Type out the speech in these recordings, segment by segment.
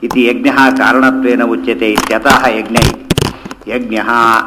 ಇತಿ ಯಜ್ಞ ಕಾರಣತ್ವೇನ ಉಚ್ಯತೆ ಇತ್ಯತಃ ಯಜ್ಞ ಯಜ್ಞ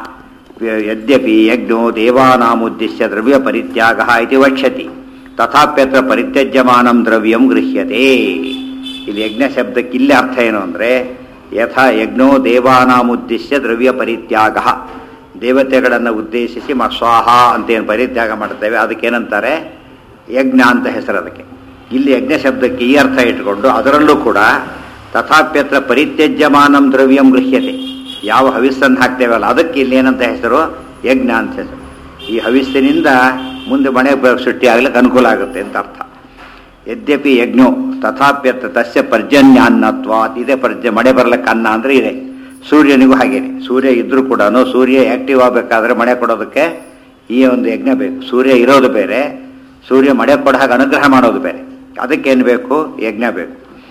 ಯದ್ಯಪಿ ಯಜ್ಞೋ ದೇವಾನಾಮುದ್ದೇಶ್ಯ ದ್ರವ್ಯ ಪರಿತ್ಯಾಗ ಇತಿ ವಕ್ಷ್ಯತಿ ತಥಾಪ್ಯತ್ರ ಪರಿತ್ಯಜ್ಯಮಾನಂ ದ್ರವ್ಯಂ ಗೃಹ್ಯತೆ ಇಲ್ಲಿ ಯಜ್ಞ ಶಬ್ದಕ್ಕೆ ಇಲ್ಲಿ ಅರ್ಥ ಏನು ಅಂದರೆ ಯಥಾ ಯಜ್ಞೋ ದೇವಾನಾಮುದ್ದೇಶ್ಯ ದ್ರವ್ಯ ಪರಿತ್ಯಾಗ ದೇವತೆಗಳನ್ನು ಉದ್ದೇಶಿಸಿ ಮ ಸ್ವಾಹ ಅಂತ ಏನು ಪರಿತ್ಯಾಗ ಮಾಡ್ತೇವೆ ಅದಕ್ಕೇನಂತಾರೆ ಯಜ್ಞ ಅಂತ ಹೆಸರು ಅದಕ್ಕೆ ಇಲ್ಲಿ ಯಜ್ಞ ಶಬ್ದಕ್ಕೆ ಈ ಅರ್ಥ ಇಟ್ಕೊಂಡು ಅದರಲ್ಲೂ ಕೂಡ ತಥಾಪ್ಯತ್ರ ಪರಿತ್ಯಜ್ಯಮಾನಂ ದ್ರವ್ಯಂ ಗೃಹ್ಯತೆ ಯಾವ ಹವಿಸ್ಸನ್ನು ಹಾಕ್ತೇವಲ್ಲ ಅದಕ್ಕೆ ಇಲ್ಲಿ ಏನಂತ ಹೆಸರು ಯಜ್ಞ ಅಂತ ಹೆಸರು ಈ ಹವಿಸ್ಸಿನಿಂದ ಮುಂದೆ ಮನೆ ಬ- ಸೃಷ್ಟಿ ಆಗ್ಲಿಕ್ಕೆ ಅನುಕೂಲ ಆಗುತ್ತೆ ಅಂತ ಅರ್ಥ ಯದ್ಯಪಿ ಯಜ್ಞೋ ತಥಾಪ್ಯತ್ರ ತಸ್ಯ ಪರ್ಜನ್ಯಾನ್ನತ್ವಾತ್ ಇದೆ ಪರ್ಜ ಮಳೆ ಬರ್ಲಿಕ್ಕೆ ಅನ್ನ ಅಂದ್ರೆ ಇದೆ ಸೂರ್ಯನಿಗೂ ಹಾಗೇನೆ ಸೂರ್ಯ ಇದ್ರೂ ಕೂಡ ಸೂರ್ಯ ಆಕ್ಟಿವ್ ಆಗಬೇಕಾದ್ರೆ ಮಳೆ ಕೊಡೋದಕ್ಕೆ ಈ ಒಂದು ಯಜ್ಞ ಬೇಕು ಸೂರ್ಯ ಇರೋದು ಬೇರೆ ಸೂರ್ಯ ಮಳೆ ಕೊಡ ಹಾಗೆ ಅನುಗ್ರಹ ಮಾಡೋದು ಬೇರೆ ಅದಕ್ಕೇನು ಬೇಕು ಯಜ್ಞ ಬೇಕು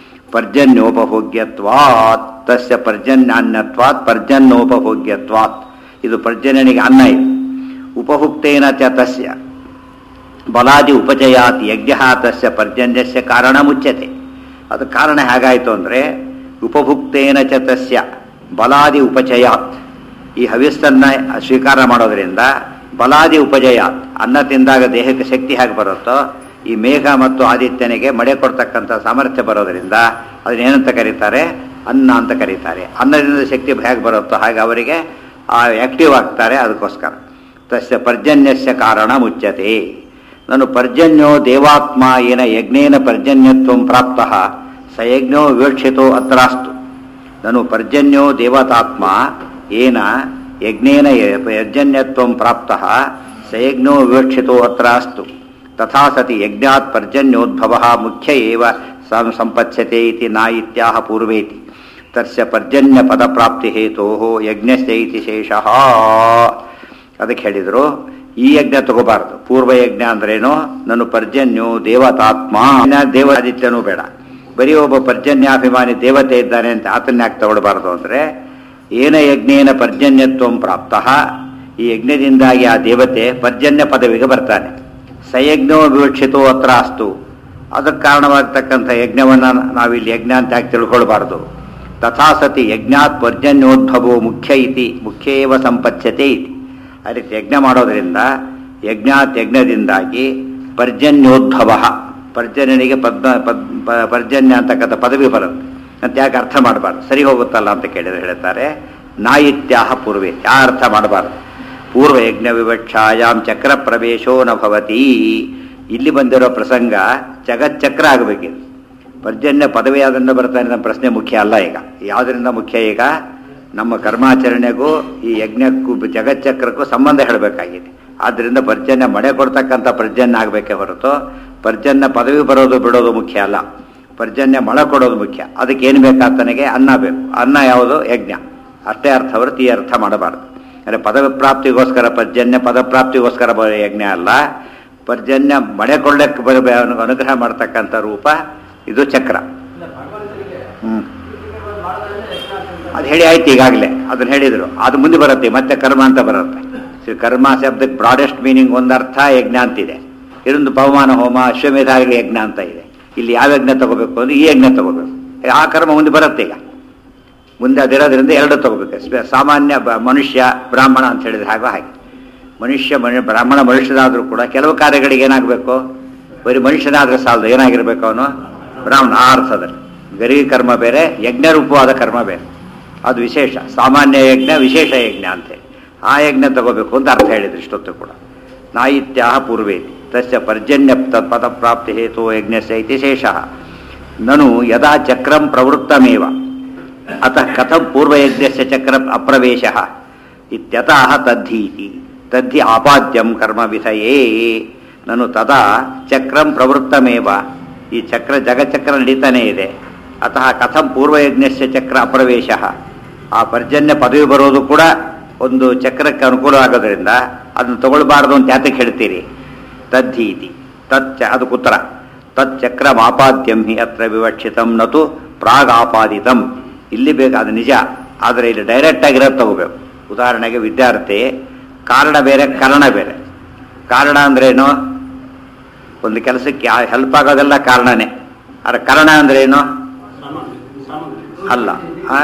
ಪರ್ಜನ್ಯೋಪಭೋಗ್ಯತ್ವಾತ್ ತಸ್ಯ ಪರ್ಜನ್ಯಾನ್ಯತ್ವಾತ್ ಪರ್ಜನ್ಯೋಪಭೋಗ್ಯತ್ವಾತ್ ಇದು ಪರ್ಜನ್ಯನಿಗೆ ಅನ್ನ ಇದೆ ಉಪಭುಕ್ತೇನ ಚ ತಸ್ಯ ಬಲಾದಿ ಉಪಜಯಾತ್ ಯಜ್ಞ ತಸ್ಯ ಪರ್ಜನ್ಯಸ್ಯ ಕಾರಣ ಮುಚ್ಯತೆ ಅದು ಕಾರಣ ಹೇಗಾಯಿತು ಅಂದರೆ ಉಪಭುಕ್ತೇನ ಚ ತಸ್ಯ ಬಲಾದಿ ಉಪಜಯಾತ್ ಈ ಹವ್ಯಸ್ತನ್ನ ಸ್ವೀಕಾರ ಮಾಡೋದ್ರಿಂದ ಬಲಾದಿ ಉಪಜಯಾತ್ ಅನ್ನ ತಿಂದಾಗ ದೇಹಕ್ಕೆ ಶಕ್ತಿ ಹೇಗೆ ಬರುತ್ತೋ ಈ ಮೇಘ ಮತ್ತು ಆದಿತ್ಯನಿಗೆ ಮಳೆ ಕೊಡ್ತಕ್ಕಂಥ ಸಾಮರ್ಥ್ಯ ಬರೋದರಿಂದ ಅದನ್ನೇನಂತ ಕರೀತಾರೆ ಅನ್ನ ಅಂತ ಕರೀತಾರೆ ಅನ್ನದಿಂದ ಶಕ್ತಿ ಹೇಗೆ ಬರುತ್ತೋ ಹಾಗೆ ಅವರಿಗೆ ಆಕ್ಟಿವ್ ಆಗ್ತಾರೆ ಅದಕ್ಕೋಸ್ಕರ ತಸ್ಯ ಪರ್ಜನ್ಯಸ್ಯ ಕಾರಣ ಮುಚ್ಯತೆ ನಾನು ಪರ್ಜನ್ಯೋ ದೇವಾತ್ಮ ಏನ ಯಜ್ಞೇನ ಪರ್ಜನ್ಯತ್ವ ಪ್ರಾಪ್ತ ಸ ಯಜ್ಞೋ ವಿವಕ್ಷಿತೋ ಅತ್ರಾಸ್ತು ನಾನು ಪರ್ಜನ್ಯೋ ದೇವತಾತ್ಮ ಏನ ಯಜ್ಞೇನ ಪರ್ಜನ್ಯತ್ವ ಪ್ರಾಪ್ತ ಸ ಯಜ್ಞೋ ವಿವಕ್ಷಿತೋ ಅತ್ರಾಸ್ತು ತಥಾ ಸತಿ ಯಜ್ಞಾತ್ ಪರ್ಜನ್ಯೋದ್ಭವ ಮುಖ್ಯ ಏವ ಸಂ- ಸಂಪತ್ಸ್ಯತೆ ಇತಿ ನ ಇತ್ಯಾಹ ಪೂರ್ವೇತಿ ತಸ್ಯ ಪರ್ಜನ್ಯ ಪದ ಪ್ರಾಪ್ತಿ ಹೇತೋ ಯಜ್ಞಸ್ಯ ಇತಿ ಶೇಷಃ ಅದಕ್ಕೆ ಹೇಳಿದರು ಈ ಯಜ್ಞ ತಗೋಬಾರ್ದು ಪೂರ್ವ ಯಜ್ಞ ಅಂದ್ರೇನು ನಾನು ಪರ್ಜನ್ಯೋ ದೇವತಾತ್ಮ ದೇವಾದಿತ್ಯನೂ ಬೇಡ ಬರೀ ಒಬ್ಬ ಪರ್ಜನ್ಯಾಭಿಮಾನಿ ದೇವತೆ ಇದ್ದಾನೆ ಅಂತ ಆತನ ಯಾಕೆ ತಗೊಳ್ಬಾರ್ದು ಅಂದರೆ ಏನ ಯಜ್ಞೇನ ಪರ್ಜನ್ಯತ್ವ ಪ್ರಾಪ್ತ ಈ ಯಜ್ಞದಿಂದಾಗಿ ಆ ದೇವತೆ ಪರ್ಜನ್ಯ ಪದವಿಗೆ ಬರ್ತಾನೆ ಸಯಜ್ಞೋ ವಿವಕ್ಷಿತೋ ಅತ್ರ ಅಸ್ತು ಅದಕ್ಕೆ ಕಾರಣವಾಗ್ತಕ್ಕಂಥ ಯಜ್ಞವನ್ನು ನಾವಿಲ್ಲಿ ಯಜ್ಞ ಅಂತ ಯಾಕೆ ತಿಳ್ಕೊಳ್ಬಾರ್ದು ತಥಾ ಸತಿ ಯಜ್ಞಾತ್ ಪರ್ಜನ್ಯೋದ್ಭವೋ ಮುಖ್ಯ ಇತಿ ಮುಖ್ಯೇವ ಸಂಪತ್ಸ್ಯತೆ ಇತಿ ಆ ರೀತಿ ಯಜ್ಞ ಮಾಡೋದ್ರಿಂದ ಯಜ್ಞಾತ್ ಯಜ್ಞದಿಂದಾಗಿ ಪರ್ಜನ್ಯೋದ್ಭವ ಪರ್ಜನ್ಯನಿಗೆ ಪದ್ಮ ಪದ್ ಪ- ಪರ್ಜನ್ಯ ಅಂತಕ್ಕಂಥ ಪದವಿ ಬರುತ್ತೆ ಅಂತ ಯಾಕೆ ಅರ್ಥ ಮಾಡಬಾರ್ದು ಸರಿ ಹೋಗುತ್ತಲ್ಲ ಅಂತ ಕೇಳಿದ್ರೆ ಹೇಳ್ತಾರೆ ನಾಯಿತ್ಯಾಹ ಪೂರ್ವೆ ಯಾ ಅರ್ಥ ಮಾಡಬಾರ್ದು ಪೂರ್ವ ಯಜ್ಞ ವಿವಕ್ಷಾಯಾಮ್ ಚಕ್ರ ಪ್ರವೇಶೋ ನ ಭವತಿ ಇಲ್ಲಿ ಬಂದಿರೋ ಪ್ರಸಂಗ ಜಗಚ್ಚಕ್ರ ಆಗಬೇಕಿದೆ ಪರ್ಜನ್ಯ ಪದವಿ ಅದರಿಂದ ಬರ್ತಾನೆ ನಮ್ಮ ಪ್ರಶ್ನೆ ಮುಖ್ಯ ಅಲ್ಲ ಈಗ ಯಾವುದರಿಂದ ಮುಖ್ಯ ಈಗ ನಮ್ಮ ಕರ್ಮಾಚರಣೆಗೂ ಈ ಯಜ್ಞಕ್ಕೂ ಜಗಚ್ಚಕ್ರಕ್ಕೂ ಸಂಬಂಧ ಹೇಳಬೇಕಾಗಿದೆ ಆದ್ದರಿಂದ ಪರ್ಜನ್ಯ ಮಳೆ ಕೊಡ್ತಕ್ಕಂಥ ಪರ್ಜನ್ಯ ಆಗಬೇಕೇ ಹೊರತು ಪರ್ಜನ್ಯ ಪದವಿ ಬರೋದು ಬಿಡೋದು ಮುಖ್ಯ ಅಲ್ಲ ಪರ್ಜನ್ಯ ಮಳೆ ಕೊಡೋದು ಮುಖ್ಯ ಅದಕ್ಕೆ ಏನು ಬೇಕಾತನಿಗೆ ಅನ್ನ ಬೇಕು ಅನ್ನ ಯಾವುದು ಯಜ್ಞ ಅಷ್ಟೇ ಅರ್ಥ ಹೊರತು ಈ ಅರ್ಥ ಮಾಡಬಾರ್ದು ಅಂದರೆ ಪದವಿ ಪ್ರಾಪ್ತಿಗೋಸ್ಕರ ಪರ್ಜನ್ಯ ಪದ ಪ್ರಾಪ್ತಿಗೋಸ್ಕರ ಬರೋ ಯಜ್ಞ ಅಲ್ಲ ಪರ್ಜನ್ಯ ಮಳೆ ಕೊಳ್ಳಕ್ಕೆ ಬರ ಬ- ಅನುಗ್ರಹ ಮಾಡ್ತಕ್ಕಂಥ ರೂಪ ಇದು ಚಕ್ರ ಹ್ಮ್ ಅದು ಹೇಳಿ ಆಯ್ತು ಈಗಾಗಲೇ ಅದನ್ನ ಹೇಳಿದರು ಅದು ಮುಂದೆ ಬರುತ್ತೆ ಮತ್ತೆ ಕರ್ಮ ಅಂತ ಬರುತ್ತೆ ಸೊ ಕರ್ಮ ಶಬ್ದಕ್ಕೆ ಬ್ರಾಡೆಸ್ಟ್ ಮೀನಿಂಗ್ ಒಂದು ಅರ್ಥ ಯಜ್ಞ ಅಂತಿದೆ ಇನ್ನೊಂದು ಪವಮಾನ ಹೋಮ ಅಶ್ವಮೇಧಾಗಲಿ ಯಜ್ಞ ಅಂತ ಇದೆ ಇಲ್ಲಿ ಯಾವ ಯಜ್ಞ ತಗೋಬೇಕು ಅಂದ್ರೆ ಈ ಯಜ್ಞ ತಗೋಬೇಕು ಆ ಕರ್ಮ ಮುಂದೆ ಬರುತ್ತೆ ಈಗ ಮುಂದೆ ಅದಿರೋದ್ರಿಂದ ಎರಡು ತಗೋಬೇಕು ಸ್ಪ- ಸಾಮಾನ್ಯ ಬ- ಮನುಷ್ಯ ಬ್ರಾಹ್ಮಣ ಅಂತ ಹೇಳಿದ್ರೆ ಹಾಗೋ ಹಾಗೆ ಮನುಷ್ಯ ಮನು ಬ್ರಾಹ್ಮಣ ಮನುಷ್ಯನಾದರೂ ಕೂಡ ಕೆಲವು ಕಾರ್ಯಗಳಿಗೆ ಏನಾಗಬೇಕು ಬರೀ ಮನುಷ್ಯನಾದ್ರೆ ಸಾಲದು ಏನಾಗಿರ್ಬೇಕು ಅವನು ಬ್ರಾಹ್ಮಣ ಆ ಅರ್ಥದಲ್ಲಿ ಗರಿ ಕರ್ಮ ಬೇರೆ ಯಜ್ಞ ರೂಪವಾದ ಕರ್ಮ ಬೇರೆ ಅದು ವಿಶೇಷ ಸಾಮಾನ್ಯ ಯಜ್ಞ ವಿಶೇಷ ಯಜ್ಞ ಅಂತೇಳಿ ಆ ಯಜ್ಞ ತಗೋಬೇಕು ಅಂತ ಅರ್ಥ ಹೇಳಿದ್ರು ಇಷ್ಟೊತ್ತು ಕೂಡ ನಾಯಿತ್ಯಾಹ ಪೂರ್ವೇತಿ ತಸ್ಯ ಪರ್ಜನ್ಯ ತತ್ ಪದ ಪ್ರಾಪ್ತಿ ಹೇತು ಯಜ್ಞಸ್ಯ ಇತಿ ಶೇಷಃ ನನು ಯದಾ ಚಕ್ರಂ ಪ್ರವೃತ್ತಮೇವ ಅತಃ ಕಥಂ ಪೂರ್ವಯಜ್ಞಸ್ಯ ಚಕ್ರ ಅಪ್ರವೇಶ ಇತ್ಯತಃ ತದ್ಧೀತಿ ತದ್ಧಿ ಆಪಾದ್ಯಂ ಕರ್ಮ ವಿಧಯೇ ನಾನು ತದಾ ಚಕ್ರಂ ಪ್ರವೃತ್ತಮೇವ ಈ ಚಕ್ರ ಜಗಚಕ್ರ ನಡೀತಾನೇ ಇದೆ ಅತಃ ಕಥಂ ಪೂರ್ವಯಜ್ಞಸ್ಯ ಚಕ್ರ ಅಪ್ರವೇಶ ಆ ಪರ್ಜನ್ಯ ಪದವಿ ಬರೋದು ಕೂಡ ಒಂದು ಚಕ್ರಕ್ಕೆ ಅನುಕೂಲವಾಗೋದ್ರಿಂದ ಅದನ್ನು ತಗೊಳ್ಬಾರ್ದು ಅಂತ ಯಾತಕ್ಕೆ ಹೇಳ್ತೀರಿ ತದ್ಧೀತಿ ತಚ್ಚ ಅದಕ್ಕೆ ಉತ್ತರ ತಚ್ಚಕ್ರಮಾಪಾದ್ಯಂ ಹಿ ಅತ್ರ ವಿವಕ್ಷಿತಂ ನತು ಪ್ರಾಗಾಪಾದಿತಂ ಇಲ್ಲಿ ಬೇಕು ಅದು ನಿಜ ಆದರೆ ಇಲ್ಲಿ ಡೈರೆಕ್ಟ್ ಆಗಿರೋದು ತಗೋಬೇಕು ಉದಾಹರಣೆಗೆ ವಿದ್ಯಾರ್ಥಿ ಕಾರಣ ಬೇರೆ ಕಾರಣ ಬೇರೆ ಕಾರಣ ಅಂದ್ರೇನು ಒಂದು ಕೆಲಸಕ್ಕೆ ಹೆಲ್ಪ್ ಆಗೋದೆಲ್ಲ ಕಾರಣನೇ ಅದರ ಕಾರಣ ಅಂದ್ರೇನು ಅಲ್ಲ ಆ?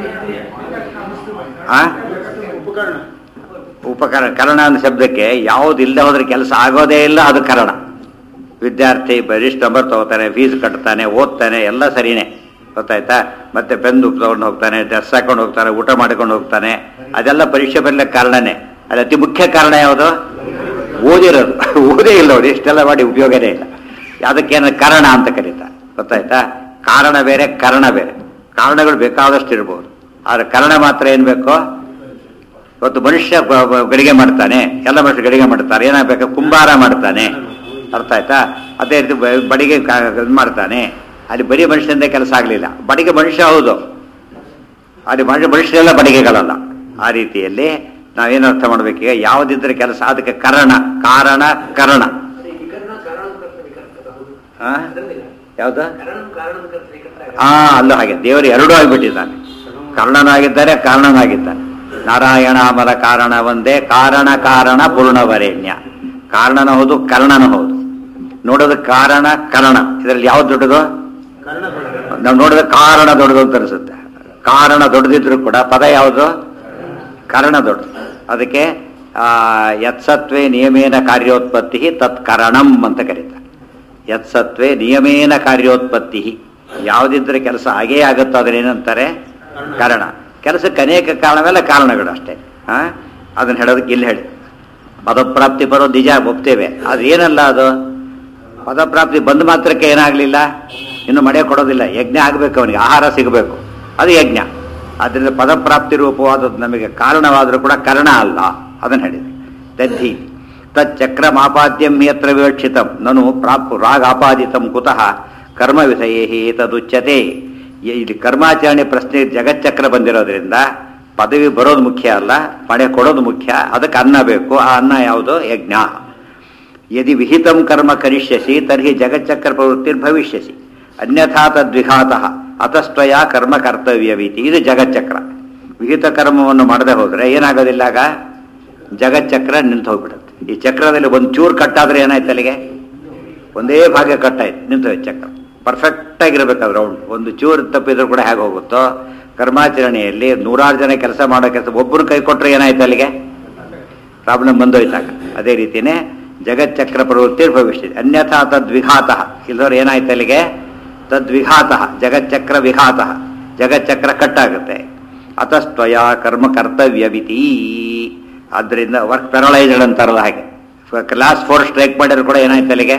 ಆ? ಉಪಕರಣ ಕರಣ ಅನ್ನೋ ಶಬ್ದಕ್ಕೆ ಯಾವ್ದು ಇಲ್ಲದೆ ಹೋದ್ರೆ ಕೆಲಸ ಆಗೋದೇ ಇಲ್ಲ ಅದು ಕರಣ ವಿದ್ಯಾರ್ಥಿ ಬರಿಷ್ಠ ನಂಬರ್ ತಗೋತಾನೆ ಫೀಸ್ ಕಟ್ತಾನೆ ಓದ್ತಾನೆ ಎಲ್ಲ ಸರಿನೇ ಗೊತ್ತಾಯ್ತಾ ಮತ್ತೆ ಪೆನ್ ತಗೊಂಡು ಹೋಗ್ತಾನೆ ಡ್ರೆಸ್ ಹಾಕೊಂಡು ಹೋಗ್ತಾನೆ ಊಟ ಮಾಡಿಕೊಂಡು ಹೋಗ್ತಾನೆ ಅದೆಲ್ಲ ಪರೀಕ್ಷೆ ಬರ್ಲಿಕ್ಕೆ ಕಾರಣನೇ ಅದು ಅತಿ ಮುಖ್ಯ ಕಾರಣ ಯಾವುದು ಓದಿರೋದು ಓದೇ ಇಲ್ಲ ಅವ್ರು ಇಷ್ಟೆಲ್ಲ ಮಾಡಿ ಉಪಯೋಗನೇ ಇಲ್ಲ ಅದಕ್ಕೇನ ಕಾರಣ ಅಂತ ಕರೀತಾರೆ ಗೊತ್ತಾಯ್ತಾ ಕಾರಣ ಬೇರೆ ಕಾರಣ ಬೇರೆ ಕಾರಣಗಳು ಬೇಕಾದಷ್ಟು ಇರ್ಬೋದು ಆದ್ರೆ ಕಾರಣ ಮಾತ್ರ ಏನ್ ಬೇಕು ಇವತ್ತು ಮನುಷ್ಯ ಬ- ಬ- ಗಡಿಗೆ ಮಾಡ್ತಾನೆ ಎಲ್ಲ ಮನುಷ್ಯ ಗಡಿಗೆ ಮಾಡ್ತಾರೆ ಏನಾಗಬೇಕು ಕುಂಬಾರ ಮಾಡ್ತಾನೆ ಅರ್ಥ ಆಯ್ತಾ ಅದೇ ರೀತಿ ಬ- ಬಡಿಗೆ ಕ- ಇದ್ ಮಾಡ್ತಾನೆ ಅಲ್ಲಿ ಬರೀ ಮನುಷ್ಯನಿಂದ ಕೆಲಸ ಆಗಲಿಲ್ಲ ಬಡಿಗೆ ಮನುಷ್ಯ ಹೌದು ಅಲ್ಲಿ ಮನುಷ್ಯ ಮನುಷ್ಯರೆಲ್ಲ ಬಡಿಗೆಗಳಲ್ಲ ಆ ರೀತಿಯಲ್ಲಿ ನಾವೇನು ಅರ್ಥ ಮಾಡ್ಬೇಕೀಗ ಯಾವುದಿದ್ರೆ ಕೆಲಸ ಅದಕ್ಕೆ ಕಾರಣ ಕಾರಣ ಕರಣ ಆ? ಯಾವ್ದು ಆ ಅಲ್ಲೂ ಹಾಗೆ ದೇವರು ಎರಡೂ ಆಗಿಬಿಟ್ಟಿದ್ದಾನೆ ಕರ್ಣನಾಗಿದ್ದಾರೆ ಕಾರಣನಾಗಿದ್ದಾನೆ ನಾರಾಯಣ ಅಮಲ ಕಾರಣ ಒಂದೇ ಕಾರಣ ಕಾರಣ ಪೂರ್ಣವರೇಣ್ಯ ಕಾರಣನ ಹೌದು ಕರ್ಣನ ಹೌದು ನೋಡೋದು ಕಾರಣ ಕರಣ ಇದರಲ್ಲಿ ಯಾವ್ದು ದೊಡ್ಡದು ನಾವು ನೋಡಿದ ಕಾರಣ ದೊಡ್ಡದು ಅಂತ ಅನಿಸುತ್ತೆ ಕಾರಣ ದೊಡ್ಡದಿದ್ರು ಕೂಡ ಪದ ಯಾವುದು ಕಾರಣ ದೊಡ್ಡದು ಅದಕ್ಕೆ ಆ, ಯತ್ಸತ್ವೇ ನಿಯಮೇನ ಕಾರ್ಯೋತ್ಪತ್ತಿ ತತ್ಕರಣಂ ಅಂತ ಕರೀತಾರೆ ಯತ್ಸತ್ವೇ ನಿಯಮೇನ ಕಾರ್ಯೋತ್ಪತ್ತಿ ಯಾವುದಿದ್ರೆ ಕೆಲಸ ಆಗೇ ಆಗುತ್ತೋ ಅದನ್ನೇನಂತಾರೆ ಕಾರಣ ಕೆಲಸಕ್ಕೆ ಅನೇಕ ಕಾರಣವೆಲ್ಲ ಕಾರಣಗಳು ಅಷ್ಟೇ ಆ ಅದನ್ನ ಹೇಳೋದಕ್ಕೆ ಇಲ್ಲಿ ಹೇಳಿ ಪದಪ್ರಾಪ್ತಿ ಬರೋ ನಿಜ ಒಪ್ತೇವೆ ಅದು ಏನಲ್ಲ ಅದು ಪದಪ್ರಾಪ್ತಿ ಬಂದ ಮಾತ್ರಕ್ಕೆ ಏನಾಗಲಿಲ್ಲ ಇನ್ನು ಮಳೆ ಕೊಡೋದಿಲ್ಲ ಯಜ್ಞ ಆಗಬೇಕು ಅವನಿಗೆ ಆಹಾರ ಸಿಗಬೇಕು ಅದು ಯಜ್ಞ ಅದರಿಂದ ಪದಪ್ರಾಪ್ತಿ ರೂಪವಾದದ್ದು ನಮಗೆ ಕಾರಣವಾದರೂ ಕೂಡ ಕರ್ಣ ಅಲ್ಲ ಅದನ್ನು ಹೇಳಿದೆ ತದ್ಧಿ ತಚ್ಚಕ್ರ ಮಾಪಾದ್ಯಂ ಯತ್ರ ವಿವಕ್ಷಿತಂ ನನು ಪ್ರಾಪ್ ರಾಗ ಆಪಾದಿತಂ ಕುತಃ ಕರ್ಮ ವಿಷಯೇ ತದುಚ್ಯತೆ ಇಲ್ಲಿ ಕರ್ಮಾಚರಣೆ ಪ್ರಶ್ನೆ ಜಗಚ್ಚಕ್ರ ಬಂದಿರೋದ್ರಿಂದ ಪದವಿ ಬರೋದು ಮುಖ್ಯ ಅಲ್ಲ ಮಳೆ ಕೊಡೋದು ಮುಖ್ಯ ಅದಕ್ಕೆ ಅನ್ನ ಬೇಕು ಆ ಅನ್ನ ಯಾವುದು ಯಜ್ಞ ಯದಿ ವಿಹಿತಂ ಕರ್ಮ ಕರಿಷ್ಯಸಿ ತರ್ಹಿ ಜಗಚ್ಚಕ್ರ ಪ್ರವೃತ್ತಿರ್ಭವಿಷ್ಯಸಿ ಅನ್ಯಥಾ ತದ್ವಿಘಾತಃ ಅತಸ್ತ್ವಯ ಕರ್ಮ ಕರ್ತವ್ಯವಿತಿ ಇದು ಜಗಚ್ಚಕ್ರ ವಿಹಿತ ಕರ್ಮವನ್ನು ಮಾಡದೆ ಹೋದ್ರೆ ಏನಾಗೋದಿಲ್ಲ ಆಗ ಜಗಚ್ಚಕ್ರ ನಿಂತು ಹೋಗ್ಬಿಡುತ್ತೆ ಈ ಚಕ್ರದಲ್ಲಿ ಒಂದು ಚೂರು ಕಟ್ಟಾದ್ರೆ ಏನಾಯ್ತು ಅಲ್ಲಿಗೆ ಒಂದೇ ಭಾಗ ಕಟ್ಟಾಯ್ತು ನಿಂತು ಹೋಯ್ತು ಚಕ್ರ ಪರ್ಫೆಕ್ಟ್ ಆಗಿರ್ಬೇಕು ಅದು ರೌಂಡ್ ಒಂದು ಚೂರು ತಪ್ಪಿದ್ರು ಕೂಡ ಹೇಗೆ ಹೋಗುತ್ತೋ ಕರ್ಮಾಚರಣೆಯಲ್ಲಿ ನೂರಾರು ಜನ ಕೆಲಸ ಮಾಡೋ ಕೆಲಸ ಒಬ್ಬರು ಕೈ ಕೊಟ್ರೆ ಏನಾಯ್ತು ಅಲ್ಲಿಗೆ ಪ್ರಾಬ್ಲಮ್ ಬಂದೋಯ್ತಾಗ ಅದೇ ರೀತಿನೇ ಜಗಚ್ಚಕ್ರ ಪ್ರವೃತ್ತಿ ಭವಿಷ್ಯದ ಅನ್ಯಥಾ ತದ್ವಿಘಾತ ಇಲ್ಲದವ್ರು ಏನಾಯ್ತು ಅಲ್ಲಿಗೆ ತದ್ವಿಘಾತ ಜಗಚ್ಚಕ್ರ ವಿಘಾತ ಜಗಚ್ಚಕ್ರ ಕಟ್ಟಾಗುತ್ತೆ ಅತಸ್ತ್ವಯ ಕರ್ಮ ಕರ್ತವ್ಯವಿತಿ ಆದ್ದರಿಂದ ವರ್ಕ್ ಪೆರಲೈಸ್ಡ್ ಅಂತಾರಲ್ಲ ಹಾಗೆ ಕ್ಲಾಸ್ ಫೋರ್ ಸ್ಟ್ರೈಕ್ ಮಾಡಿದ್ರು ಕೂಡ ಏನಾಯ್ತು ಅಲ್ಲಿಗೆ